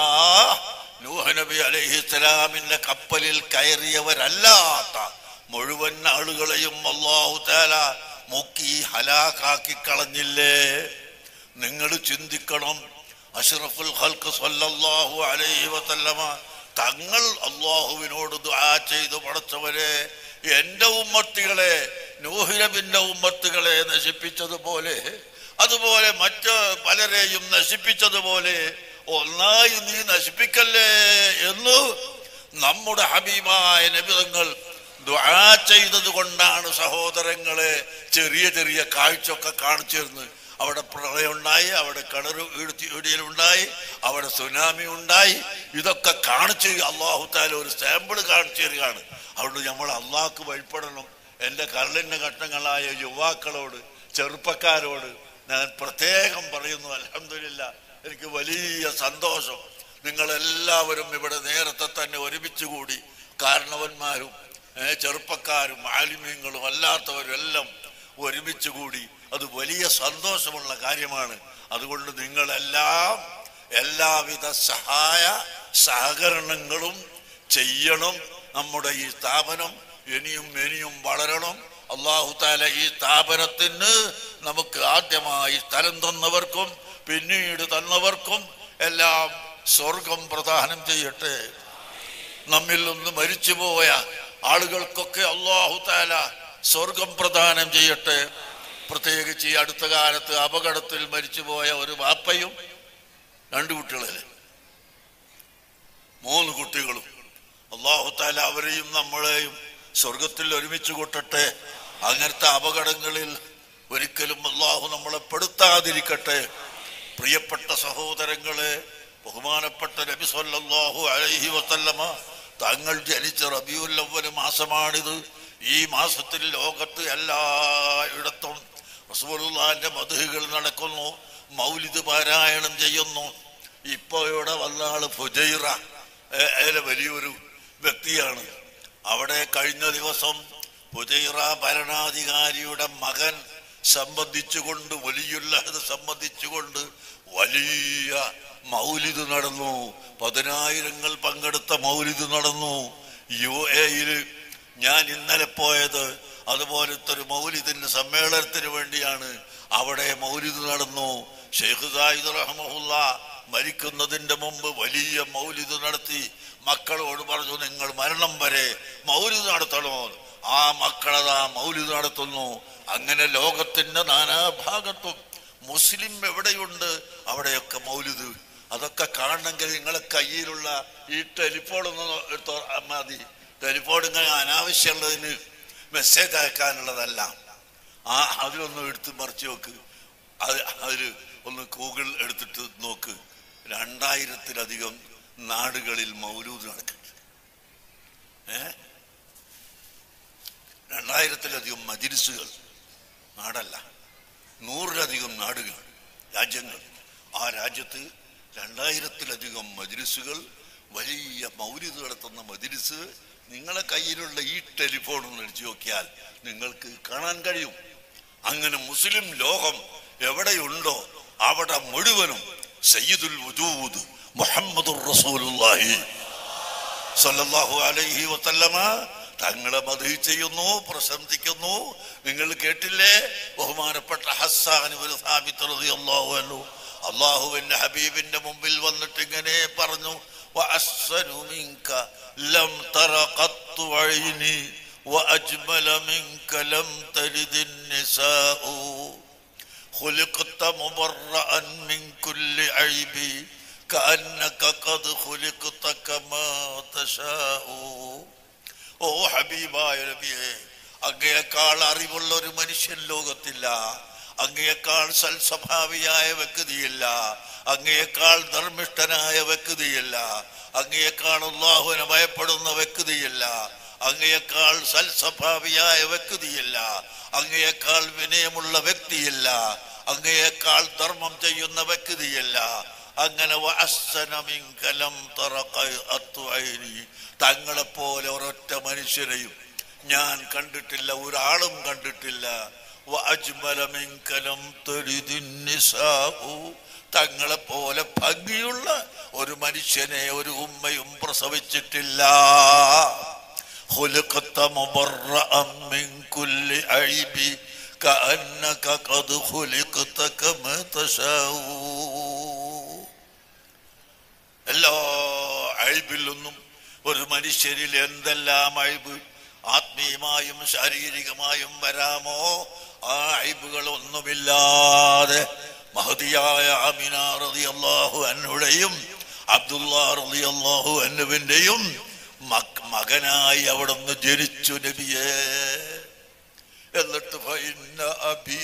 S2: നൂഹനബി അലഹിസ്സലാമിന്റെ കപ്പലിൽ കയറിയവരല്ലാത്ത മുഴുവൻ ആളുകളെയും അള്ളാഹു താല മുക്കി ഹലാക്കാക്കി കളഞ്ഞില്ലേ നിങ്ങൾ ചിന്തിക്കണം അഷ്റഫുൽ ഹൽക്ക് സല്ലല്ലാഹു അലൈഹി വസല്ലമ തങ്ങൾ അള്ളാഹുവിനോട് ദുആ ചെയ്തു പടച്ചവരെ എന്റെ ഉമ്മത്തികളെ നൂഹിനബിന്റെ ഉമ്മത്തുകളെ നശിപ്പിച്ചതുപോലെ അതുപോലെ മറ്റ് പലരെയും നശിപ്പിച്ചതുപോലെ ഒന്നായി നീ നശിപ്പിക്കല്ലേ എന്ന് നമ്മുടെ ഹബീബായ നബിതങ്ങൾ ദുആ ചെയ്തത് കൊണ്ടാണ് സഹോദരങ്ങളെ ചെറിയ ചെറിയ കാഴ്ചയൊക്കെ കാണിച്ചിരുന്നു അവിടെ പ്രളയം ഉണ്ടായി അവിടെ കിണർ ഇടിയലുണ്ടായി അവിടെ സുനാമി ഉണ്ടായി ഇതൊക്കെ കാണിച്ച് അള്ളാഹുത്താല ഒരു സാമ്പിൾ കാണിച്ചു തരികയാണ് അതുകൊണ്ട് നമ്മൾ അള്ളാഹ്ക്ക് വഴിപ്പെടണം എൻ്റെ കരളിൻ്റെ ഘട്ടങ്ങളായ യുവാക്കളോട് ചെറുപ്പക്കാരോട് ഞാൻ പ്രത്യേകം പറയുന്നു അലഹമില്ല എനിക്ക് വലിയ സന്തോഷം നിങ്ങളെല്ലാവരും ഇവിടെ നേരത്തെ തന്നെ ഒരുമിച്ച് കൂടി കാരണവന്മാരും ഏ, ചെറുപ്പക്കാരും ആലിമ്യങ്ങളും അല്ലാത്തവരും എല്ലാം ഒരുമിച്ച് കൂടി അത് വലിയ സന്തോഷമുള്ള കാര്യമാണ് അതുകൊണ്ട് നിങ്ങളെല്ലാം എല്ലാവിധ സഹായ സഹകരണങ്ങളും ചെയ്യണം നമ്മുടെ ഈ സ്ഥാപനം ഇനിയും ഇനിയും വളരണം അള്ളാഹു താല ഈ സ്ഥാപനത്തിന് നമുക്ക് ആദ്യമായി സ്ഥലം തന്നവർക്കും പിന്നീട് തന്നവർക്കും എല്ലാം സ്വർഗം പ്രദാനം ചെയ്യട്ടെ നമ്മിൽ നിന്ന് മരിച്ചുപോയ ആളുകൾക്കൊക്കെ അള്ളാഹു താല സ്വർഗം പ്രദാനം ചെയ്യട്ടെ പ്രത്യേകിച്ച് ഈ അടുത്ത കാലത്ത് അപകടത്തിൽ മരിച്ചുപോയ ഒരു വാപ്പയും രണ്ടു കുട്ടികളല്ലേ മൂന്ന് കുട്ടികളും അള്ളാഹു താല അവരെയും നമ്മളെയും സ്വർഗത്തിൽ ഒരുമിച്ച് കൂട്ടട്ടെ അങ്ങനത്തെ അപകടങ്ങളിൽ ഒരിക്കലും അള്ളാഹു നമ്മളെ പെടുത്താതിരിക്കട്ടെ പ്രിയപ്പെട്ട സഹോദരങ്ങളെ ബഹുമാനപ്പെട്ട നബി സല്ലല്ലാഹു അലൈഹി വസല്ലമ തങ്ങൾ ജനിച്ച റബിയുൽ അവ്വൽ മാസമാണിത് ഈ മാസത്തിൽ ലോകത്ത് എല്ലായിടത്തും റസൂലുള്ളാഹിന്റെ മധുഹുകൾ നടക്കുന്നു മൗലിദ് പാരായണം ചെയ്യുന്നു ഇപ്പൊ ഇവിടെ വന്ന ആള് ഫുജൈറ ഏ- ഏലെ വലിയൊരു വ്യക്തിയാണ് അവിടെ കഴിഞ്ഞ ദിവസം ഫുജൈറ ഭരണാധികാരിയുടെ മകൻ സംബന്ധിച്ചുകൊണ്ട് വലിയുള്ളത് സംബന്ധിച്ചുകൊണ്ട് വലിയ മൗലിദ് നടന്നു പതിനായിരങ്ങൾ പങ്കെടുത്ത മൗലിദ് നടന്നു യു എയില് ഞാൻ ഇന്നലെ പോയത് അതുപോലത്തെ ഒരു മൗലിദിന്റെ സമ്മേളനത്തിന് വേണ്ടിയാണ് അവിടെ മൗലിദ് നടന്നു ഷെയ്ഖ് സായിദ് റഹ്മുല്ല മരിക്കുന്നതിന്റെ മുമ്പ് വലിയ മൗലിദ് നടത്തി മക്കളോട് പറഞ്ഞു നിങ്ങൾ മരണം വരെ മൗലിദ് നടത്തണോ ആ മക്കളതാ മൗലിദ് നടത്തുന്നു അങ്ങനെ ലോകത്തിന്റെ നാനാഭാഗത്തും മുസ്ലിം എവിടെയുണ്ട് അവിടെയൊക്കെ മൗലിദ് അതൊക്കെ കാണണമെങ്കിൽ നിങ്ങളെ കയ്യിലുള്ള ഈ ടെലിഫോൺ ഒന്ന് എടുത്തോ മതി ടെലിഫോൺ ഇങ്ങനെ അനാവശ്യമുള്ളതിന് മെസ്സേജ് അയക്കാനുള്ളതല്ല ആ അതിലൊന്ന് എടുത്ത് മറിച്ച് നോക്ക് അത് അതിൽ ഒന്ന് ഗൂഗിൾ എടുത്തിട്ട് നോക്ക് രണ്ടായിരത്തിലധികം നാടുകളിൽ മൗലൂദ് നടക്കുന്നുണ്ട് ഏ രണ്ടായിരത്തിലധികം മജിലിസുകൾ നാടല്ല നൂറിലധികം നാടുകൾ രാജ്യങ്ങൾ ആ രാജ്യത്ത് രണ്ടായിരത്തിലധികം മജിലിസുകൾ വലിയ മൗലിദ് നടത്തുന്ന മജിലിസ് നിങ്ങളെ കയ്യിലുള്ള ഈ ടെലിഫോൺ ഒന്ന് അടിച്ചു നോക്കിയാൽ നിങ്ങൾക്ക് കാണാൻ കഴിയും അങ്ങനെ മുസ്ലിം ലോകം എവിടെയുണ്ടോ അവിടെ മുഴുവനും സയ്യിദുൽ വജൂദ് മുഹമ്മദുർ റസൂലുള്ളാഹി സല്ലല്ലാഹു അലൈഹി വസല്ലമ തങ്ങളെ മതി ചെയ്യുന്നു പ്രശംസിക്കുന്നു നിങ്ങൾ കേട്ടില്ലേ ബഹുമാനപ്പെട്ട ഹസ്സാൻ ഇബ്നു സാബിത്ത് റളിയല്ലാഹു അൻഹു അള്ളാഹുവിന്റെ ഹബീബിന്റെ മുമ്പിൽ വന്നിട്ട് ഇങ്ങനെ പറഞ്ഞു وأحسن منك لم تر قط عيني وأجمل منك لم تلد النساء خلقت مبرأ من كل عيب كأنك قد خلقت كما تشاء ഓ ഹബീബായ നബിയെ അങ്ങയേക്കാൾ അറിവുള്ള ഒരു മനുഷ്യൻ ലോകത്തില്ല അങ്ങയേക്കാൾ സൽസ്വഭാവിയായ വ്യക്തിയില്ല അങ്ങയേക്കാൾ ധർമ്മിഷ്ഠനായ വ്യക്തിയില്ല അങ്ങയേക്കാൾ അള്ളാഹുവിനെ ഭയപ്പെടുന്ന വ്യക്തിയില്ല അങ്ങയേക്കാൾ സൽസ്വഭാവിയായ വ്യക്തിയില്ല അങ്ങയേക്കാൾ വിനയമുള്ള വ്യക്തിയില്ല അങ്ങയേക്കാൾ ധർമ്മം ചെയ്യുന്ന വ്യക്തിയില്ല അങ്ങനെ വഅസ്സനമിങ്കലം തറഖഅത്തുഐനി തങ്ങളെപ്പോലെ ഒരൊറ്റ മനുഷ്യരെയും ഞാൻ കണ്ടിട്ടില്ല ഒരാളും കണ്ടിട്ടില്ല വഅജ്മലമിങ്കലം തരിദിന്നിസാഉ തങ്ങളെപ്പോലെ ഭംഗിയുള്ള ഒരു മനുഷ്യനെ ഒരു ഉമ്മയും പ്രസവിച്ചിട്ടില്ല خلقت مبرأ من كل عيب كأنك قد خلقت كما تشاء എല്ലാ അഴിബിൽ നിന്നും ഒരു മനുഷ്യരിൽ എന്തെല്ലാം അഴിബ് ആത്മീയമായും ശാരീരികമായും വരാമോ ആ അഴിബുകൾ ഒന്നുമില്ലാതെ മഹതിയായ അമിന റതി അള്ളാഹു അന്നുടെയും അബ്ദുല്ലാ റതി അള്ളാഹു അന്നുവിന്റെയും മകനായി അവിടുന്ന് ജനിച്ചു നബിയേ എന്നിട്ട് ഫൈന്ന അബി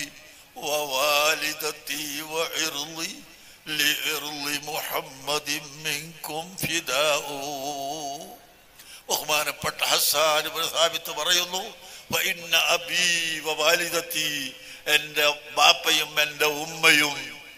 S2: വവാലിദത്തി വഇർളി ലിഇർളി മുഹമ്മദിൻ മിൻകും ഫിദാഉ ബഹുമാനപ്പെട്ട ഹസ്സാൻ ഇബ്നു സാബിത്ത് പറയുന്നു ഫൈന്ന അബി വവാലിദത്തി എൻ്റെ ബാപ്പയും എൻ്റെ ഉമ്മയും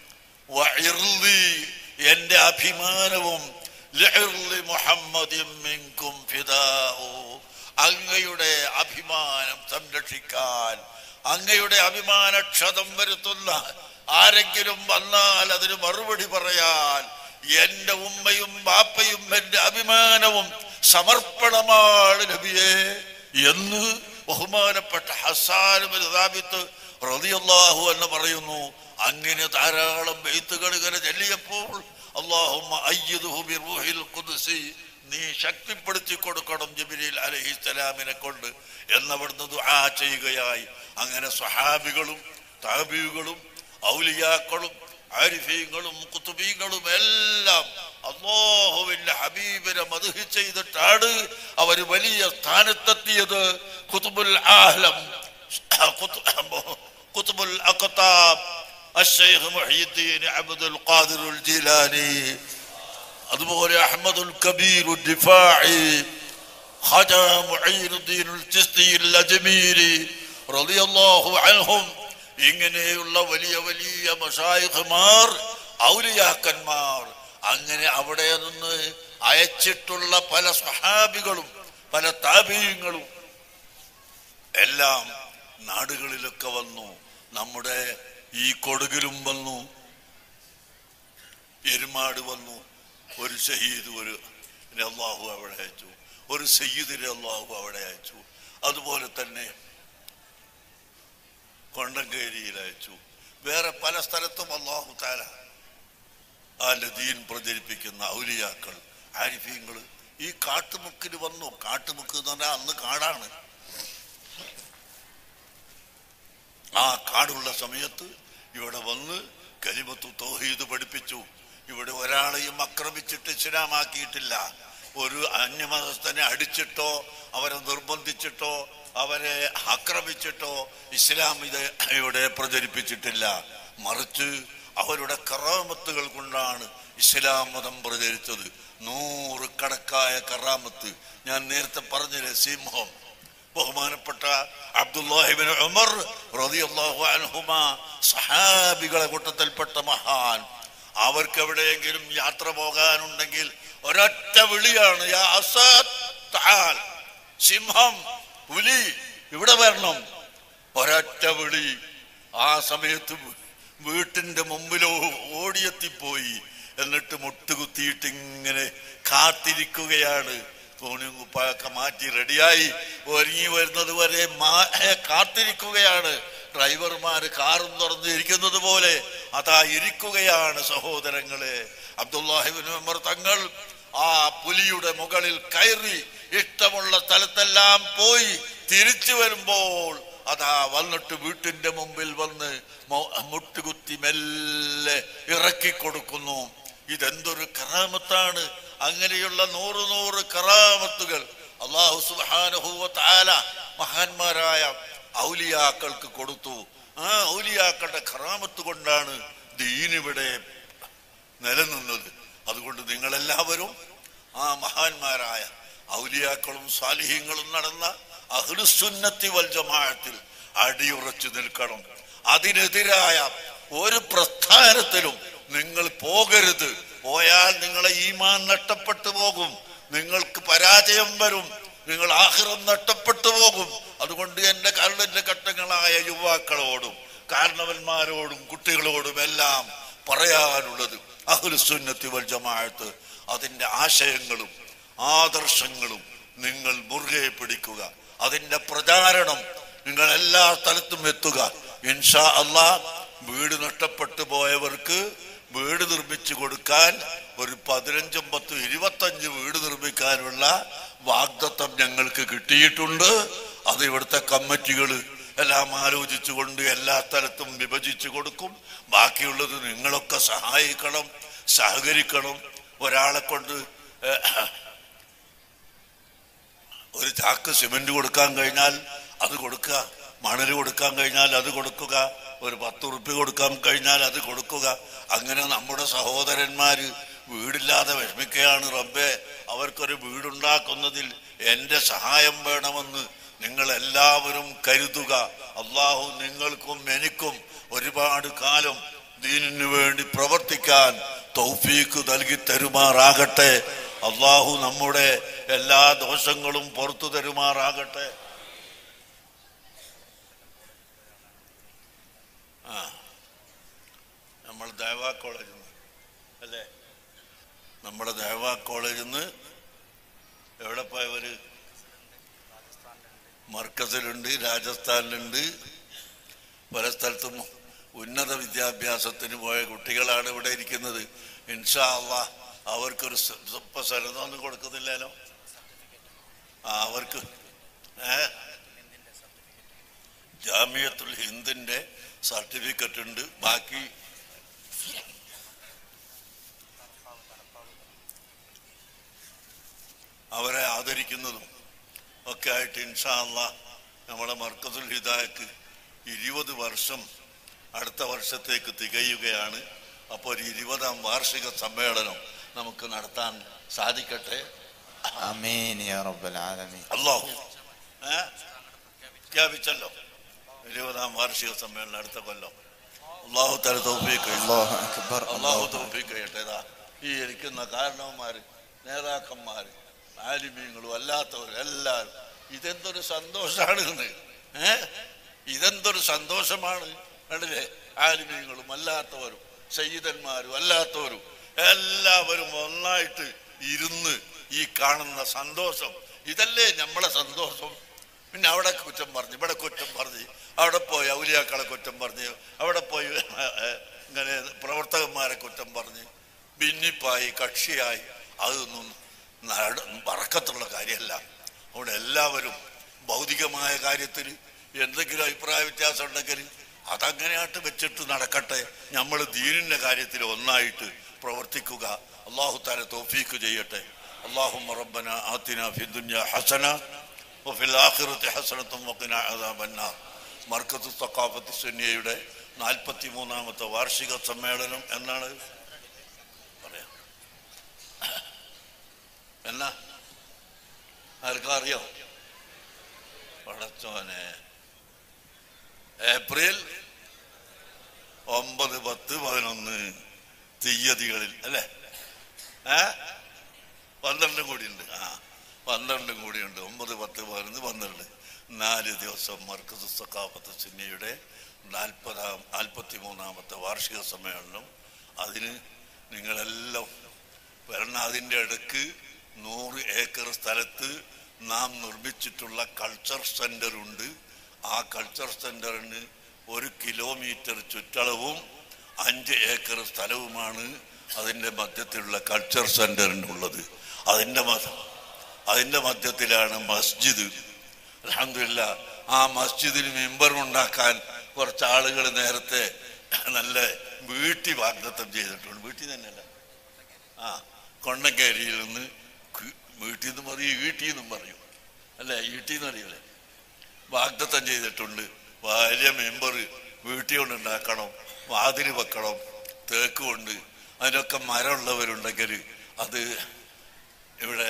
S2: വഇർളി എൻ്റെ അഭിമാനവും ലിഇർളി മുഹമ്മദിൻ മിൻകും ഫിദാഉ അങ്ങയുടെ അഭിമാനം സംരക്ഷിക്കാൻ അങ്ങയുടെ അഭിമാനക്ഷതം വരുത്തുന്ന ആരെങ്കിലും വന്നാൽ അതിന് മറുപടി പറയാൻ എന്റെ ഉമ്മയും ബാപ്പയും എന്റെ അഭിമാനവും സമർപ്പണമാണ് നബിയെ എന്ന് ബഹുമാനപ്പെട്ട ഹസാനുബിത്ത് റളിയല്ലാഹു എന്ന് പറയുന്നു അങ്ങനെ ധാരാളം ബെയ്ത്തുകൾ ഇങ്ങനെ ചൊല്ലിയപ്പോൾ അള്ളാഹുമ്മ അയ്യിദുഹു ബിറൂഹിൽ ഖുദ്സി നീ ശക്തിപ്പെടുത്തി കൊടുക്കണം ജബിരിൽ അലഹിസ്സലാമിനെ കൊണ്ട് എന്നവിടുന്ന് ദുആ ചെയ്യുകയായി അങ്ങനെ സ്വഹാബികളും താബികളും ഔലിയാക്കളും ആരിഫീങ്ങളും കുത്തുബീങ്ങളും എല്ലാം അള്ളാഹുവിന്റെ ഹബീബിനെ മധുഹി ചെയ്തിട്ടാണ് അവർ വലിയ സ്ഥാനത്തെത്തിയത് കുത്തുബുൽ ആഹ്ലം കുത്തുബുൽ അഖതാബ് الشيخ محي الدين عبد القادر الجيلاني അതുപോലെ അഹമ്മദുൽ കബീർ ദിഫാഇ ഖജ മുഈനുദ്ദീൻ ചിസ്തി അജ്മീരി റളിയല്ലാഹു അൻഹും ഇങ്ങനെയുള്ള വലിയ വലിയ മഷായിഖുമാർ ഔലിയാക്കന്മാർ അങ്ങനെ അവിടെ നിന്ന് അയച്ചിട്ടുള്ള പല സ്വഹാബികളും പല താപീയങ്ങളും എല്ലാം നാടുകളിലൊക്കെ വന്നു നമ്മുടെ ഈ കൊടുകിലും വന്നു എരുമാട് വന്നു ഒരു ഷഹീദ് ഒരു അള്ളാഹു അവിടെ അയച്ചു ഒരു സയ്യിദിനെ അള്ളാഹു അവിടെ അയച്ചു അതുപോലെ തന്നെ കൊണ്ടങ്കേരിയിൽ അയച്ചു വേറെ പല സ്ഥലത്തും അള്ളാഹു താല ആന്റെ ദീൻ പ്രചരിപ്പിക്കുന്ന ഔലിയാക്കൾ ആരിഫീങ്ങൾ ഈ കാട്ടുമുക്കിന് വന്നു കാട്ടുമുക്ക് എന്ന് പറഞ്ഞാൽ അന്ന് കാടാണ് ആ കാടുള്ള സമയത്ത് ഇവിടെ വന്ന് കലിമത്തു തൗഹീദ് പഠിപ്പിച്ചു ഇവിടെ ഒരാളെയും ആക്രമിച്ചിട്ട് ഇസ്ലാമാക്കിയിട്ടില്ല ഒരു അന്യമതസ്ഥനെ അടിച്ചിട്ടോ അവരെ നിർബന്ധിച്ചിട്ടോ അവരെ ആക്രമിച്ചിട്ടോ ഇസ്ലാം ഇത് ഇവിടെ പ്രചരിപ്പിച്ചിട്ടില്ല മറിച്ച് അവരുടെ കറാമത്തുകൾ കൊണ്ടാണ് ഇസ്ലാം മതം പ്രചരിച്ചത് നൂറ് കണക്കായ കറാമത്ത് ഞാൻ നേരത്തെ പറഞ്ഞില്ലേ സിംഹം ബഹുമാനപ്പെട്ട അബ്ദുല്ലാഹിബിൻ ഉമർ റളിയല്ലാഹു അൻഹുമ സഹാബികളെ കൂട്ടത്തിൽപ്പെട്ട മഹാൻ അവർക്ക് എവിടെയെങ്കിലും യാത്ര പോകാനുണ്ടെങ്കിൽ ഒരൊറ്റ വിളിയാണ് യാ അസാദ് തആൽ. സിംഹം പുലി ഇവിടെ വരണം ഒരൊറ്റ വിളി ആ സമയത്ത് വീ- വീട്ടിന്റെ മുമ്പിലോ ഓടിയെത്തിപ്പോയി എന്നിട്ട് മുട്ടുകുത്തിയിട്ട് ഇങ്ങനെ കാത്തിരിക്കുകയാണ് തുണിയും കുപ്പായൊക്കെ മാറ്റി റെഡിയായി ഒരുങ്ങി വരുന്നത് വരെ മാ- ഏ, കാത്തിരിക്കുകയാണ് ഡ്രൈവർമാര് കാറും തുറന്ന് ഇരിക്കുന്നത് പോലെ അതാ ഇരിക്കുകയാണ് സഹോദരങ്ങളെ അബ്ദുല്ലാഹിബിൻ ഉമർ തങ്ങൾ ആ പുലിയുടെ മുകളിൽ കയറി ഇഷ്ടമുള്ള സ്ഥലത്തെല്ലാം പോയി തിരിച്ചു വരുമ്പോൾ അതാ വന്നിട്ട് വീട്ടിന്റെ മുമ്പിൽ വന്ന് മൊ- മുട്ടുകുത്തി മെല്ലെ ഇറക്കി കൊടുക്കുന്നു ഇതെന്തൊരു കറാമത്താണ് അങ്ങനെയുള്ള നൂറ് നൂറ് കറാമത്തുകൾ അള്ളാഹു സുബാനുഭൂവ താല മഹാന്മാരായ ഔലിയാക്കൾക്ക് കൊടുത്തു ആ ഔലിയാക്കളുടെ കറാമത്ത് കൊണ്ടാണ് ദീനിവിടെ നിലനിന്നത് അതുകൊണ്ട് നിങ്ങളെല്ലാവരും ആ മഹാന്മാരായ ഔലിയാക്കളും സാലിഹ്യങ്ങളും നടന്ന അഹ്ലുസുന്നത്തി വൽ ജമാഅത്തിൽ അടിയുറച്ചു നിൽക്കണം അതിനെതിരായ ഒരു പ്രസ്ഥാനത്തിലും നിങ്ങൾ പോകരുത് പോയാൽ നിങ്ങളെ ഈമാൻ നഷ്ടപ്പെട്ടു പോകും നിങ്ങൾക്ക് പരാജയം വരും നിങ്ങൾ ആഹ്റം നഷ്ടപ്പെട്ടു പോകും അതുകൊണ്ട് എന്റെ കരളിന്റെ ഘട്ടങ്ങളായ യുവാക്കളോടും കാരണവന്മാരോടും കുട്ടികളോടും എല്ലാം പറയാനുള്ളത് അഹ്ലുസുന്നത്തി വൽ ജമാഅത്ത് അതിന്റെ ആശയങ്ങളും ആദർശങ്ങളും നിങ്ങൾ മുറുകെ പിടിക്കുക അതിന്റെ പ്രചാരണം നിങ്ങൾ എല്ലാ സ്ഥലത്തും എത്തുക ഇൻഷാ അള്ളാ വീട് നഷ്ടപ്പെട്ടു പോയവർക്ക് വീട് നിർമ്മിച്ചു കൊടുക്കാൻ ഒരു പതിനഞ്ചും പത്തും ഇരുപത്തഞ്ച് വീട് നിർമ്മിക്കാനുള്ള വാഗ്ദത്തം ഞങ്ങൾക്ക് കിട്ടിയിട്ടുണ്ട് അത് ഇവിടുത്തെ കമ്മിറ്റികൾ എല്ലാം ആലോചിച്ചുകൊണ്ട് എല്ലാ സ്ഥലത്തും വിഭജിച്ചു കൊടുക്കും ബാക്കിയുള്ളത് നിങ്ങളൊക്കെ സഹായിക്കണം സഹകരിക്കണം ഒരാളെ കൊണ്ട് ഏഹ്, ഒരു ചാക്ക് സിമന്റ് കൊടുക്കാൻ കഴിഞ്ഞാൽ അത് കൊടുക്കുക മണൽ കൊടുക്കാൻ കഴിഞ്ഞാൽ അത് കൊടുക്കുക ഒരു പത്ത് ഉറുപ്പ്യ കൊടുക്കാൻ കഴിഞ്ഞാൽ അത് കൊടുക്കുക അങ്ങനെ നമ്മുടെ സഹോദരന്മാര് വീടില്ലാതെ വിഷമിക്കുകയാണ് റബ്ബെ അവർക്കൊരു വീടുണ്ടാക്കുന്നതിൽ എന്റെ സഹായം വേണമെന്ന് നിങ്ങൾ എല്ലാവരും കരുതുക അള്ളാഹു നിങ്ങൾക്കും എനിക്കും ഒരുപാട് കാലം ദീനിനു വേണ്ടി പ്രവർത്തിക്കാൻ തൗഫീക്ക് നൽകി തരുമാറാകട്ടെ അള്ളാഹു നമ്മുടെ എല്ലാ ദോഷങ്ങളും പുറത്തു തരുമാറാകട്ടെ ആ നമ്മൾ ദേവാ കോളേജിൽ നിന്ന് അല്ലേ നമ്മുടെ ദേവാ കോളേജിൽ നിന്ന് എവിടെ പോയവര് മർക്കസിലുണ്ട് രാജസ്ഥാനിലുണ്ട് പല സ്ഥലത്തും ഉന്നത വിദ്യാഭ്യാസത്തിന് പോയ കുട്ടികളാണ് ഇവിടെ ഇരിക്കുന്നത് ഇൻഷാ അള്ളാ അവർക്കൊരു സ- ഇപ്പൊ സ്ഥലത്തൊന്നും കൊടുക്കുന്നില്ലല്ലോ ആ അവർക്ക് ഏ ജാമിയത്തുൽ ഹിന്ദിന്റെ സർട്ടിഫിക്കറ്റ് ഉണ്ട് ബാക്കി അവരെ ആദരിക്കുന്നതും ഒക്കെ ആയിട്ട് ഇൻഷാ അള്ളാ നമ്മുടെ മർക്കസുൽ ഹിദായക്ക് ഇരുപത് വർഷം അടുത്ത വർഷത്തേക്ക് തികയുകയാണ് അപ്പോൾ ഒരു ഇരുപതാം വാർഷിക സമ്മേളനം നമുക്ക് നടത്താൻ സാധിക്കട്ടെ
S1: ആമീൻ യാ റബ്ബൽ ആലമീൻ
S2: അള്ളാഹു ഏ? പ്രഖ്യാപിച്ചല്ലോ ഇരുപതാം വാർഷിക സമ്മേളനം അടുത്ത കൊല്ലം അള്ളാഹു തല തോഫീക്ക്
S1: അല്ലാഹു അക്ബർ
S2: അള്ളാഹു
S1: അല്ലാഹു
S2: തോഫീക്ക് ചെയ്യട്ടെ ഇതാ ഈ ഇരിക്കുന്ന കാരണവന്മാര് നേതാക്കന്മാര് ആലിമീങ്ങളും അല്ലാത്തവരും എല്ലാവരും ഇതെന്തൊരു സന്തോഷമാണ് ഇന്ന് ഏ ഇതെന്തൊരു സന്തോഷമാണ് കണ്ടില്ലേ ആലിമീങ്ങളും അല്ലാത്തവരും സയ്യിദന്മാരും അല്ലാത്തവരും എല്ലാവരും ഒന്നായിട്ട് ഇരുന്ന് ഈ കാണുന്ന സന്തോഷം ഇതല്ലേ നമ്മളെ സന്തോഷം പിന്നെ അവിടെ കുറ്റം പറഞ്ഞു ഇവിടെ കുറ്റം പറഞ്ഞു അവിടെ പോയി ഔലിയാക്കളെ കുറ്റം പറഞ്ഞു അവിടെ പോയി ഏ, ഇങ്ങനെ പ്രവർത്തകന്മാരെ കുറ്റം പറഞ്ഞ് ഭിന്നിപ്പായി കക്ഷിയായി അതൊന്നും നട- വറക്കത്തുള്ള കാര്യമല്ല അവിടെ എല്ലാവരും ഭൗതികമായ കാര്യത്തിൽ എന്തെങ്കിലും അഭിപ്രായ വ്യത്യാസം ഉണ്ടെങ്കിൽ അതങ്ങനെയായിട്ട് വെച്ചിട്ട് നടക്കട്ടെ നമ്മൾ ദീനിന്റെ കാര്യത്തിൽ ഒന്നായിട്ട് പ്രവർത്തിക്കുക അള്ളാഹു താല തോഫീക്ക് ചെയ്യട്ടെ അള്ളാഹു റബ്ബന ആത്തിന ഫി ദുനിയ ഹസന വഫിൽ ആഖിറത്തി ഹസനത്തും വഖിന അദാബന്നാർ മർക്കത്ത് സഖാഫത്ത് സുന്നിയയുടെ നാൽപ്പത്തി മൂന്നാമത്തെ വാർഷിക സമ്മേളനം എന്നാണ് പറയാം എന്നാ ആർക്കും അറിയോ പടച്ചോനെ ഏപ്രിൽ ഒമ്പത് പത്ത് പതിനൊന്ന് തീയതികളിൽ അല്ലേ ഏ പന്ത്രണ്ടും കൂടി ഉണ്ട് ആ പന്ത്രണ്ടും കൂടി ഉണ്ട് ഒമ്പത് പത്ത് പതിനൊന്ന് പന്ത്രണ്ട് നാല് ദിവസം മർക്കസ് സക്കാഫത്ത് സിന്നിയുടെ നാൽപ്പതാം നാൽപ്പത്തി മൂന്നാമത്തെ വാർഷിക സമ്മേളനം അതിന് നിങ്ങളെല്ലാം വരണം അതിൻ്റെ ഇടക്ക് നൂറ് ഏക്കർ സ്ഥലത്ത് നാം നിർമ്മിച്ചിട്ടുള്ള കൾച്ചർ സെന്റർ ഉണ്ട് ആ കൾച്ചർ സെന്ററിന് ഒരു കിലോമീറ്റർ ചുറ്റളവും അഞ്ച് ഏക്കർ സ്ഥലവുമാണ് അതിൻ്റെ മധ്യത്തിലുള്ള കൾച്ചർ സെന്ററിനുള്ളത് അതിൻ്റെ മ- അതിൻ്റെ മധ്യത്തിലാണ് മസ്ജിദ് അലഹമില്ല ആ മസ്ജിദിന് മെമ്പർ ഉണ്ടാക്കാൻ കുറച്ച് ആളുകൾ നേരത്തെ നല്ല വീട്ടി വാഗ്ദത്തം ചെയ്തിട്ടുണ്ട് വീട്ടിൽ തന്നെയല്ല ആ കൊണ്ണക്കേരിയിൽ നിന്ന് കു- വീട്ടിൽ നിന്ന് പറയും ഈട്ടിൽ നിന്നും പറയും അല്ലേ ഈട്ടിൽ നിന്ന് അറിയില്ലേ വാഗ്ദത്തം ചെയ്തിട്ടുണ്ട് വലിയ മെമ്പർ വീട്ടിൽ കൊണ്ട് ഉണ്ടാക്കണം വാതിൽ വെക്കണം തേക്ക് കൊണ്ട് അതിനൊക്കെ മരമുള്ളവരുണ്ടെങ്കിൽ അത് ഇവിടെ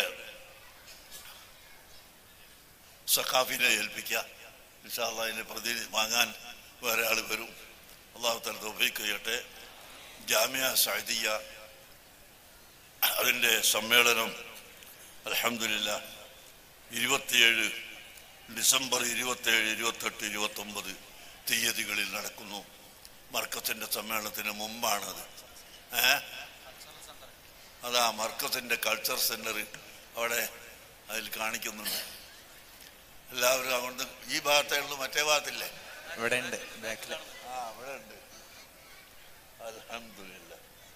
S2: സഖാഫിനെ ഏൽപ്പിക്കുക ഇൻഷാല്ല അതിനെ പ്രതി വാങ്ങാൻ വേറെ ആൾ വരും അള്ളാഹു തല തോഫീക്ക് ചെയ്യട്ടെ ജാമ്യ സഅദിയ അതിൻ്റെ സമ്മേളനം അലഹമില്ല ഇരുപത്തിയേഴ് ഡിസംബർ ഇരുപത്തേഴ് ഇരുപത്തെട്ട് ഇരുപത്തൊമ്പത് തീയതികളിൽ നടക്കുന്നു മർക്കത്തിൻ്റെ സമ്മേളനത്തിന് മുമ്പാണത് ഏ അതാ മർക്കത്തിൻ്റെ കൾച്ചർ സെന്റർ അവിടെ അതിൽ കാണിക്കുന്നുണ്ട് എല്ലാവരും അതുകൊണ്ട് ഈ ഭാഗത്തേ ഉള്ളൂ മറ്റേ ഭാഗത്തില്ലേ
S1: ഇവിടെ ഉണ്ട് ബാക്കിൽ
S2: ആ അവിടെ ഉണ്ട് അൽഹംദുലില്ല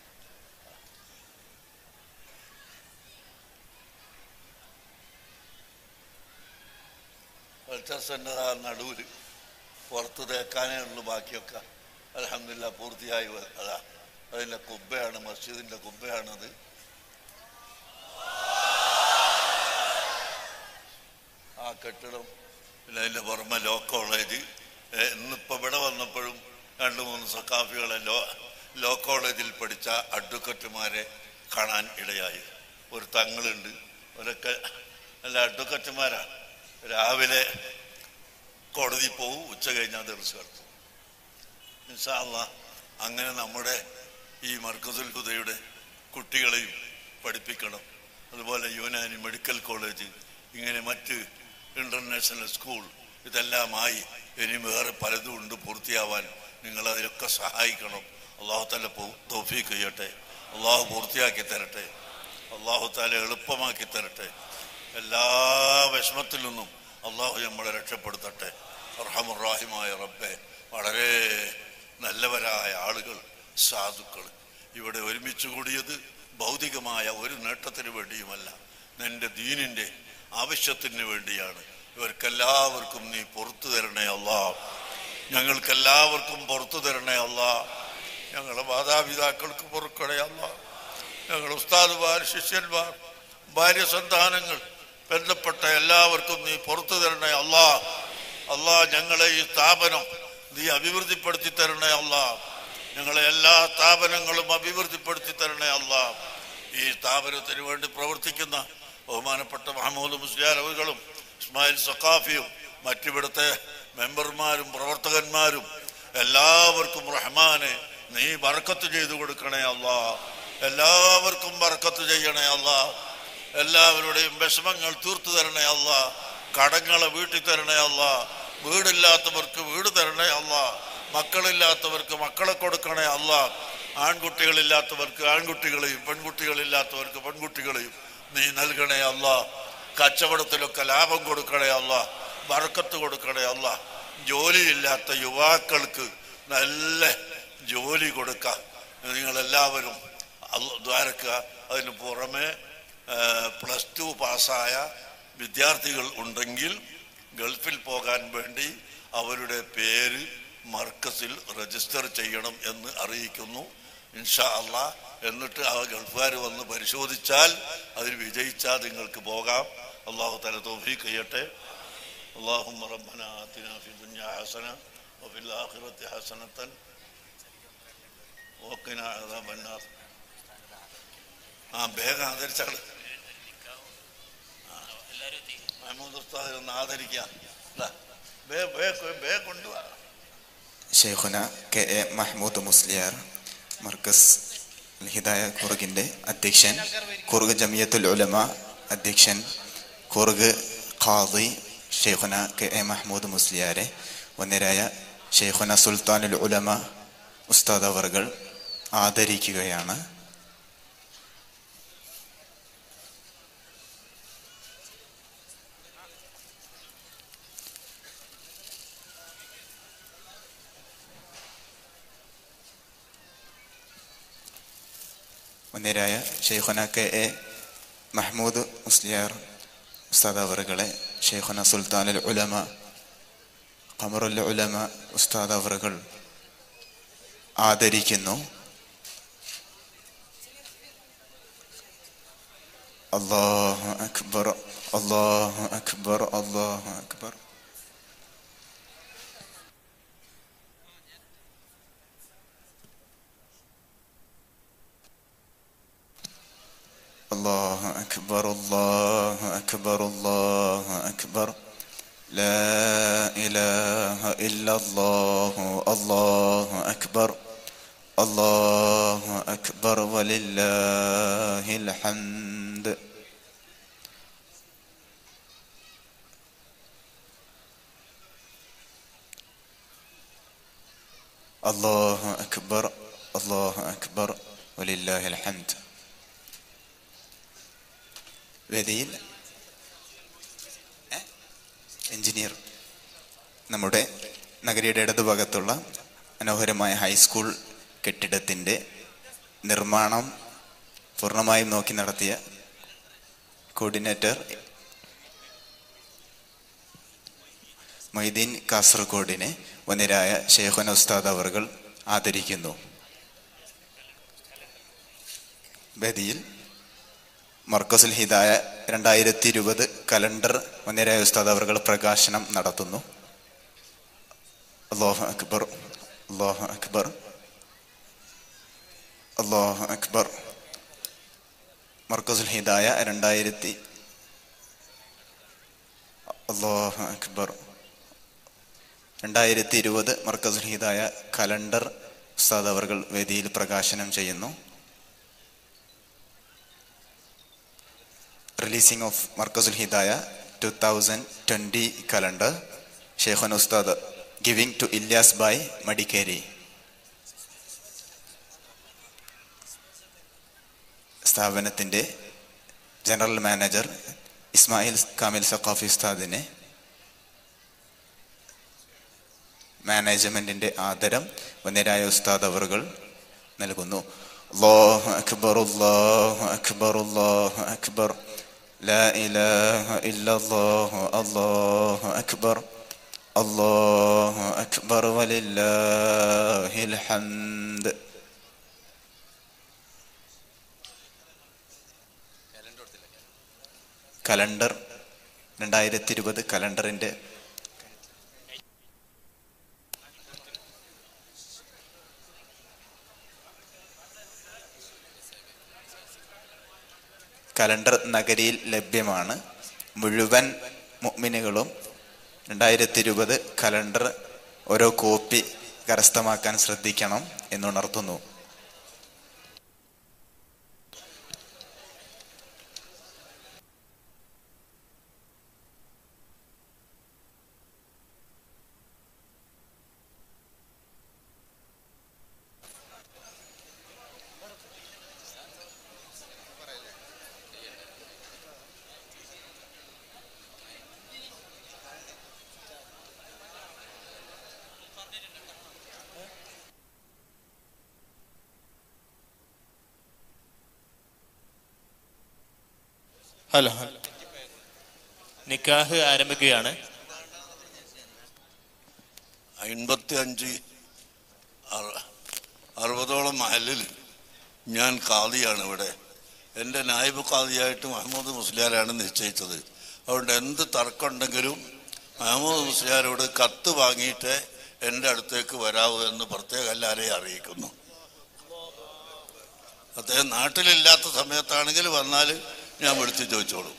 S2: കൾച്ചർ സെന്റർ ആ നടുവിൽ പുറത്ത് തേക്കാനേ ഉള്ളൂ ബാക്കിയൊക്കെ അലഹമില്ല പൂർത്തിയായി വ- അതാ അതിൻ്റെ കുബ്ബയാണ് മസ്ജിദിൻ്റെ കുബ്ബയാണത് ആ കെട്ടിടം പിന്നെ അതിൻ്റെ പുറമെ ലോ കോളേജ് ഏ, ഇന്നിപ്പോ ഇവിടെ വന്നപ്പോഴും രണ്ട് മൂന്ന് സക്കാഫികളെ ലോ ലോ കോളേജിൽ പഠിച്ച അഡ്വക്കറ്റുമാരെ കാണാൻ ഇടയായി ഒരു തങ്ങളുണ്ട് അവരൊക്കെ നല്ല അഡ്വക്കറ്റുമാരാ രാവിലെ കോടതി പോവും ഉച്ച കഴിഞ്ഞാൽ ദിവസം കിടത്തും ഇൻഷാല്ല അങ്ങനെ നമ്മുടെ ഈ മർക്കസുൽ ഹുദയുടെ കുട്ടികളെയും പഠിപ്പിക്കണം അതുപോലെ യുനാനി മെഡിക്കൽ കോളേജ് ഇങ്ങനെ മറ്റ് ഇന്റർനാഷണൽ സ്കൂൾ ഇതെല്ലാമായി ഇനി വേറെ പലതും ഉണ്ട് പൂർത്തിയാവാൻ നിങ്ങൾ അതിലൊക്കെ സഹായിക്കണം അള്ളാഹു താല തോഫീക്ക് ചെയ്യട്ടെ അള്ളാഹു പൂർത്തിയാക്കി തരട്ടെ അള്ളാഹു താല എളുപ്പമാക്കി തരട്ടെ എല്ലാ വിഷമത്തിൽ നിന്നും അള്ളാഹു നമ്മളെ രക്ഷപ്പെടുത്തട്ടെ റഹമുറാഹിമായ റബ്ബെ വളരെ നല്ലവരായ ആളുകൾ സാധുക്കൾ ഇവിടെ ഒരുമിച്ച് കൂടിയത് ഭൗതികമായ ഒരു നേട്ടത്തിന് വേണ്ടിയുമല്ല നിന്റെ ദീനിന്റെ ആവശ്യത്തിന് വേണ്ടിയാണ് ഇവർക്കെല്ലാവർക്കും നീ പുറത്തു തരണേ അല്ലാ ഞങ്ങൾക്കെല്ലാവർക്കും പുറത്തു തരണേ അല്ലാ ഞങ്ങളുടെ മാതാപിതാക്കൾക്ക് പൊറുക്കണേ അല്ലാ ഞങ്ങൾ ഉസ്താദുമാർ ശിഷ്യന്മാർ ഭാര്യ സന്താനങ്ങൾ ബന്ധപ്പെട്ട എല്ലാവർക്കും നീ പുറത്തു തരണേ അല്ലാ അല്ലാ ഞങ്ങളെ ഈ സ്ഥാപനം നീ അഭിവൃദ്ധിപ്പെടുത്തി തരണേ അല്ലാ ഞങ്ങളെ എല്ലാ സ്ഥാപനങ്ങളും അഭിവൃദ്ധിപ്പെടുത്തി തരണേ അല്ലാ ഈ സ്ഥാപനത്തിന് വേണ്ടി പ്രവർത്തിക്കുന്ന ബഹുമാനപ്പെട്ട മഹമ്മൂദ് മുസ്ലിയാരവുകളും ഇസ്മായിൽ സഖാഫിയും മറ്റിവിടുത്തെ മെമ്പർമാരും പ്രവർത്തകന്മാരും എല്ലാവർക്കും റഹ്മാനെ നീ ബർക്കത്ത് ചെയ്തു കൊടുക്കണേ അല്ലാ എല്ലാവർക്കും ബർക്കത്ത് ചെയ്യണേ അല്ലാ എല്ലാവരുടെയും വിഷമങ്ങൾ തീർത്തു തരണേ അല്ല കടങ്ങളെ വീട്ടിൽ തരണേ അല്ല വീടില്ലാത്തവർക്ക് വീട് തരണേ അല്ല മക്കളില്ലാത്തവർക്ക് മക്കളെ കൊടുക്കണേ അല്ല ആൺകുട്ടികളില്ലാത്തവർക്ക് ആൺകുട്ടികളെയും പെൺകുട്ടികളില്ലാത്തവർക്ക് പെൺകുട്ടികളെയും നീ നൽകണേ അല്ല കച്ചവടത്തിലൊക്കെ ലാഭം കൊടുക്കണേ അല്ല വറക്കത്ത് കൊടുക്കണേ അല്ല ജോലിയില്ലാത്ത യുവാക്കൾക്ക് നല്ല ജോലി കൊടുക്കാം നിങ്ങളെല്ലാവരും അല്ല ദ്വാരക്കുക അതിന് പുറമെ പ്ലസ് ടു പാസ്സായ വിദ്യാർത്ഥികൾ ഉണ്ടെങ്കിൽ ഗൾഫിൽ പോകാൻ വേണ്ടി അവരുടെ പേര് മർക്കസിൽ രജിസ്റ്റർ ചെയ്യണം എന്ന് അറിയിക്കുന്നു ഇൻഷാ അള്ളാ എന്നിട്ട് ആ ഗൾഫുകാർ വന്ന് പരിശോധിച്ചാൽ അതിൽ വിജയിച്ചാൽ നിങ്ങൾക്ക് പോകാം അള്ളാഹു തല തോഫീക്ക് ചെയ്യട്ടെ اللهم ربنا آتنا في الدنيا حسنة وفي الآخرة حسنة وقنا عذاب النار ആ വേഗം ആദരിച്ചാണ് മഹമ്മൂദ് ഉസ്താദ് ഒന്ന് ആദരിക്കാം ദാ, വേ വേ വേ കൊണ്ടുവാ
S1: ഷെയ്ഖുന കെ എ മഹ്മൂദ് മുസ്ലിയാർ മർക്കസ് അൽ ഹിദായ കുറുഗിൻ്റെ അധ്യക്ഷൻ കുറുഗ് ജമിയത്തുൽ ഉലമ അധ്യക്ഷൻ കുറുഗ് ഖാദി ഷെയ്ഖുന കെ എ മഹ്മൂദ് മുസ്ലിയാരെ ഒന്നരായ ഷെയ്ഖുന സുൽത്താനുൽ ഉലമ ഉസ്താദ് അവർകൾ ആദരിക്കുകയാണ് മുന്നേരായ ഷെയ്ഖുന കെ എ മഹ്മൂദ് മുസ്ലിയാർ ഉസ്താദ് അവറുകളെ ഷെയ്ഖുന സുൽത്താനുൽ ഉലമ ഖമറുൽ ഉലമ ഉസ്താദ് അവറുകൾ ആദരിക്കുന്നു അള്ളാഹു അക്ബർ അള്ളാഹു അക്ബർ അള്ളാഹു അക്ബർ الله أكبر الله أكبر الله أكبر لا إله إلا الله الله أكبر الله أكبر ولله الحمد الله أكبر الله أكبر ولله الحمد വേദിയിൽ ഏ? എഞ്ചിനീയർ നമ്മുടെ നഗരിയുടെ ഇടതുഭാഗത്തുള്ള മനോഹരമായ ഹൈസ്കൂൾ കെട്ടിടത്തിൻ്റെ നിർമ്മാണം പൂർണ്ണമായും നോക്കി നടത്തിയ കോർഡിനേറ്റർ മൊയ്തീൻ കാസർഗോഡിനെ ഒന്നിരായ ഷെയ്ഖുൻ ഉസ്താദ് അവർകൾ ആദരിക്കുന്നു വേദിയിൽ മർക്കസുൽ ഹിദായ രണ്ടായിരത്തി ഇരുപത് കലണ്ടർ മുന്നേരായ ഉസ്താദ് അവർ പ്രകാശനം നടത്തുന്നു അള്ളാഹു അക്ബർ അള്ളാഹു അക്ബർ അള്ളാഹു അക്ബർ മർക്കസുൽ ഹിദായ രണ്ടായിരത്തി അള്ളാഹു അക്ബർ രണ്ടായിരത്തി ഇരുപത് മർക്കസുൽ ഹിദായ കലണ്ടർ ഉസ്താദ് അവർ വേദിയിൽ പ്രകാശനം ചെയ്യുന്നു releasing of Markazul Hidayah 2020 calendar Sheikhun Ustad giving to Ilyas by Madikeri സ്ഥാപനത്തിൻ്റെ ജനറൽ മാനേജർ ഇസ്മായിൽ കാമിൽ സഖാഫി ഉസ്താദിനെ മാനേജ്മെന്റിന്റെ ആദരം വന്യരായ ഉസ്താദ് അവറുകൾ നൽകുന്നു അല്ലാഹു അക്ബർ അല്ലാഹു അക്ബർ അല്ലാഹു അക്ബർ لا إله إلا الله الله أكبر الله أكبر ولله الحمد കലണ്ടർ രണ്ടായിരത്തി ഇരുപത് കലണ്ടറിൻ്റെ കലണ്ടർ നഗരിയിൽ ലഭ്യമാണ് മുഴുവൻ മുഅ്മിനുകളും രണ്ടായിരത്തി ഇരുപത് കലണ്ടർ ഓരോ കോപ്പി കരസ്ഥമാക്കാൻ ശ്രദ്ധിക്കണം എന്നുണർത്തുന്നു
S3: ഹലോ നിക്കാഹ് ആരംഭിക്കുകയാണ്
S2: അൻപത്തി അഞ്ച് അറു- അറുപതോളം മഹലിൽ ഞാൻ കാദിയാണ് ഇവിടെ എൻ്റെ നായിബ് കാദിയായിട്ട് മുഹമ്മദ് മുസ്ലിയാരാണ് നിശ്ചയിച്ചത് അതുകൊണ്ട് എന്ത് തർക്കമുണ്ടെങ്കിലും മുഹമ്മദ് മുസ്ലിയാരോട് കത്ത് വാങ്ങിയിട്ട് എൻ്റെ അടുത്തേക്ക് വരാവൂ എന്ന് പ്രത്യേകം എല്ലാവരെയും അറിയിക്കുന്നു അദ്ദേഹം നാട്ടിലില്ലാത്ത സമയത്താണെങ്കിൽ വന്നാൽ ഞാൻ വിളിച്ച് ചോദിച്ചോളൂ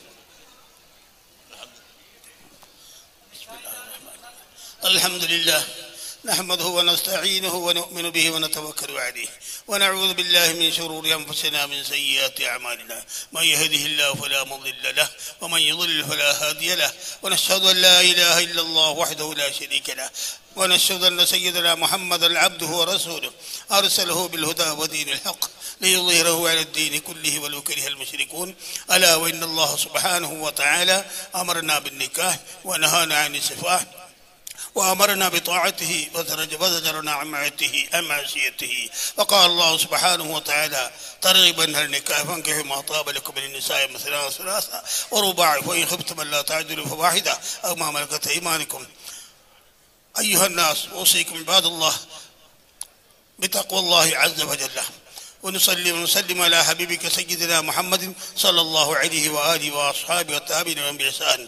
S4: الحمد لله نحمده ونستعينه ونؤمن به ونتوكل عليه ونعوذ بالله من شرور انفسنا من سيئات اعمالنا من يهده الله فلا مضل له ومن يضلل فلا هادي له ونشهد ان لا اله الا الله وحده لا شريك له ونشهد ان سيدنا محمدا عبده ورسوله ارسله بالهدى ودين الحق ليظهره على الدين كله ولو كره المشركون الا وان الله سبحانه وتعالى امرنا بالنكاح ونهانا عن السفاح وأمرنا بطاعته وزرج- وزجرنا عن معيته عن معصيته وقال الله سبحانه وتعالى ترغبا عن النكاح فانكحوا ما طاب لكم من النساء مثلا وثلاثة ورباع وإن خفتم ألا تعدلوا فواحدة أو ما ملكت أيمانكم أيها الناس أوصيكم عباد الله بتقوى الله عز وجل ونصلي ونسلم على حبيبك سيدنا محمد صلى الله عليه وآله وأصحابه والتابعين من بإحسان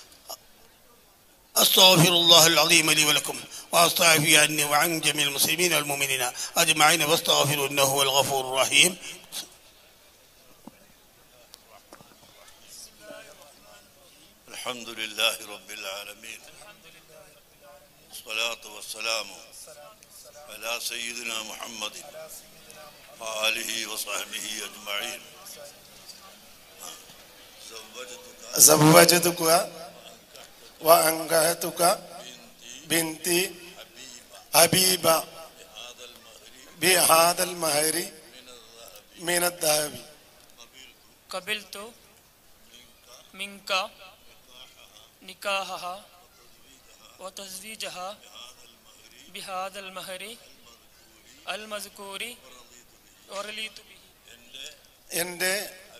S4: أستغفر الله العظيم لي ولكم وأستعفي عني وعن جميع المسلمين والمؤمنين أجمعين واستغفروا إنه هو الغفور الرحيم
S2: الحمد لله رب العالمين الصلاة والسلام على سيدنا محمد وآله وصحبه أجمعين زوجتك
S5: زوجتك وأنكحتك بنتي حبيبة بهذا المهر من الذهب
S6: قبلت منك نكاحها وتزويجها بهذا المهر المذكور ورليت به
S5: എൻ്റെ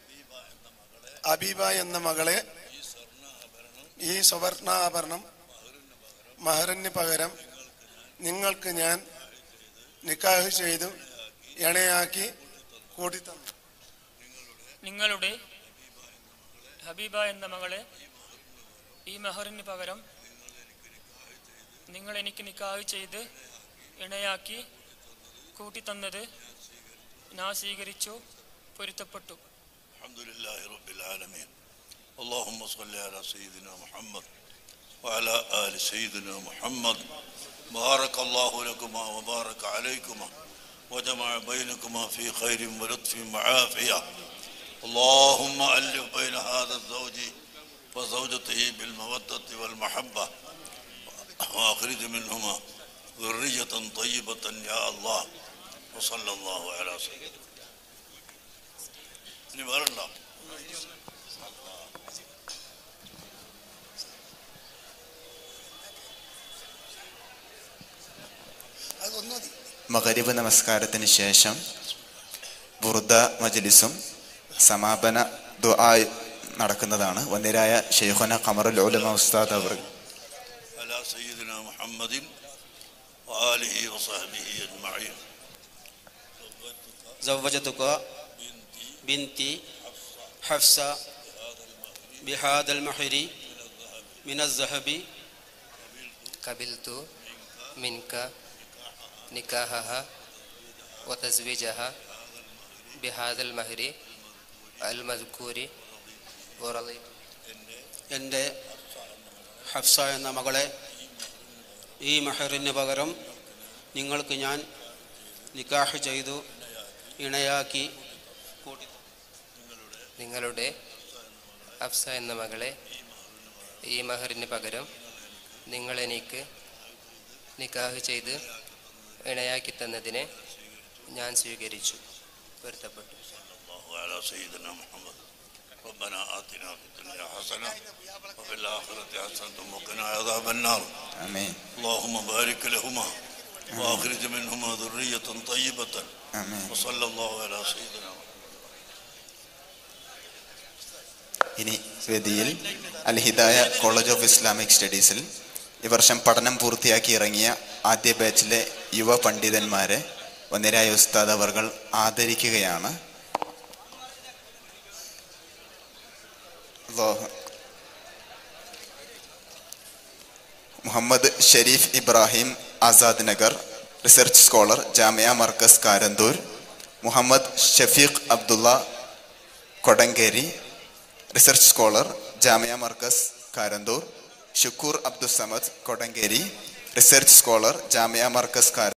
S5: അബീബ എന്ന മകളെ ഈ സുവർണാഭരണം മഹറിന് പകരം നിങ്ങൾക്ക് ഞാൻ നിക്കാഹ് ചെയ്തു ഇണയാക്കി കൂട്ടിത്തന്നു
S6: നിങ്ങളുടെ ഹബീബ എന്ന മകളെ ഈ മെഹറിന് പകരം നിങ്ങൾ എനിക്ക് നിക്കാഹ് ചെയ്ത് ഇണയാക്കി കൂട്ടിത്തന്നത് ഞാൻ സ്വീകരിച്ചു പൊരുത്തപ്പെട്ടു
S2: الحمد لله رب العالمين اللهم صل على سيدنا محمد وعلى آل سيدنا محمد بارك الله لكما وبارك عليكما وجمع بينكما في خير ولطف وعافية اللهم ألف بين هذا الزوج وزوجته بالمودة والمحبة وأخرج منهما ذرية طيبة يا الله وصلى الله على سيدنا ഇനി വേറെണ്ടോ
S4: അതൊന്നും മതി
S1: മകരിബ് നമസ്കാരത്തിന് ശേഷം ബുർദ മജ്ലിസും സമാപന ദുആ നടക്കുന്നതാണ് വന്നിരായ ഷെയ്ഖുന ഖമറുൽ ഉലമ ഉസ്താദ് അവർ
S2: على سيدنا محمد وآله وصحبه أجمعين
S7: زوجتك بنتي حفصة بهذا المحر من الذهب
S8: قبلت منك نكاحها وتزويجها بهذا المهر المذكور ورضيت
S7: എൻ്റെ ഹഫ്സ എന്ന മകളെ ഈ മെഹറിന് പകരം നിങ്ങൾക്ക് ഞാൻ നിക്കാഹ് ചെയ്തു ഇണയാക്കി കൂട്ടി
S8: നിങ്ങളുടെ അഫ്സ എന്ന മകളെ ഈ മഹറിന് പകരം നിങ്ങൾ എനിക്ക് നിക്കാഹ് ചെയ്ത് ഇണയാക്കി തന്നതിനെ ഞാൻ സ്വീകരിച്ചു പൊരുത്തപ്പെട്ടു
S2: الله على سيدنا محمد ربنا آتنا في الدنيا حسنة وفي الآخرة حسنة وقنا عذاب النار
S1: ആമീൻ
S2: اللهم بارك لهما وأخرج منهما ذرية طيبة
S1: ആമീൻ
S2: وصلى الله على سيدنا محمد
S1: ഇനി വേദിയിൽ Al Hidaya college of Islamic സ്റ്റഡീസിൽ ഈ വർഷം പഠനം പൂർത്തിയാക്കി ഇറങ്ങിയ ആദ്യ ബാച്ചിലെ യുവ പണ്ഡിതന്മാരെ വന്നിരായ ഉസ്താദ് അവർകൾ ആദരിക്കുകയാണ് Allahu Muhammad Sharif Ibrahim Azad Nagar research scholar Jamia Markaz Karanthur Muhammad Shafeeq Abdulla Kodankeri research scholar Jamia Markaz Karanthur Shukoor Abdussamad Kodankeri research scholar Jamia Markaz കാര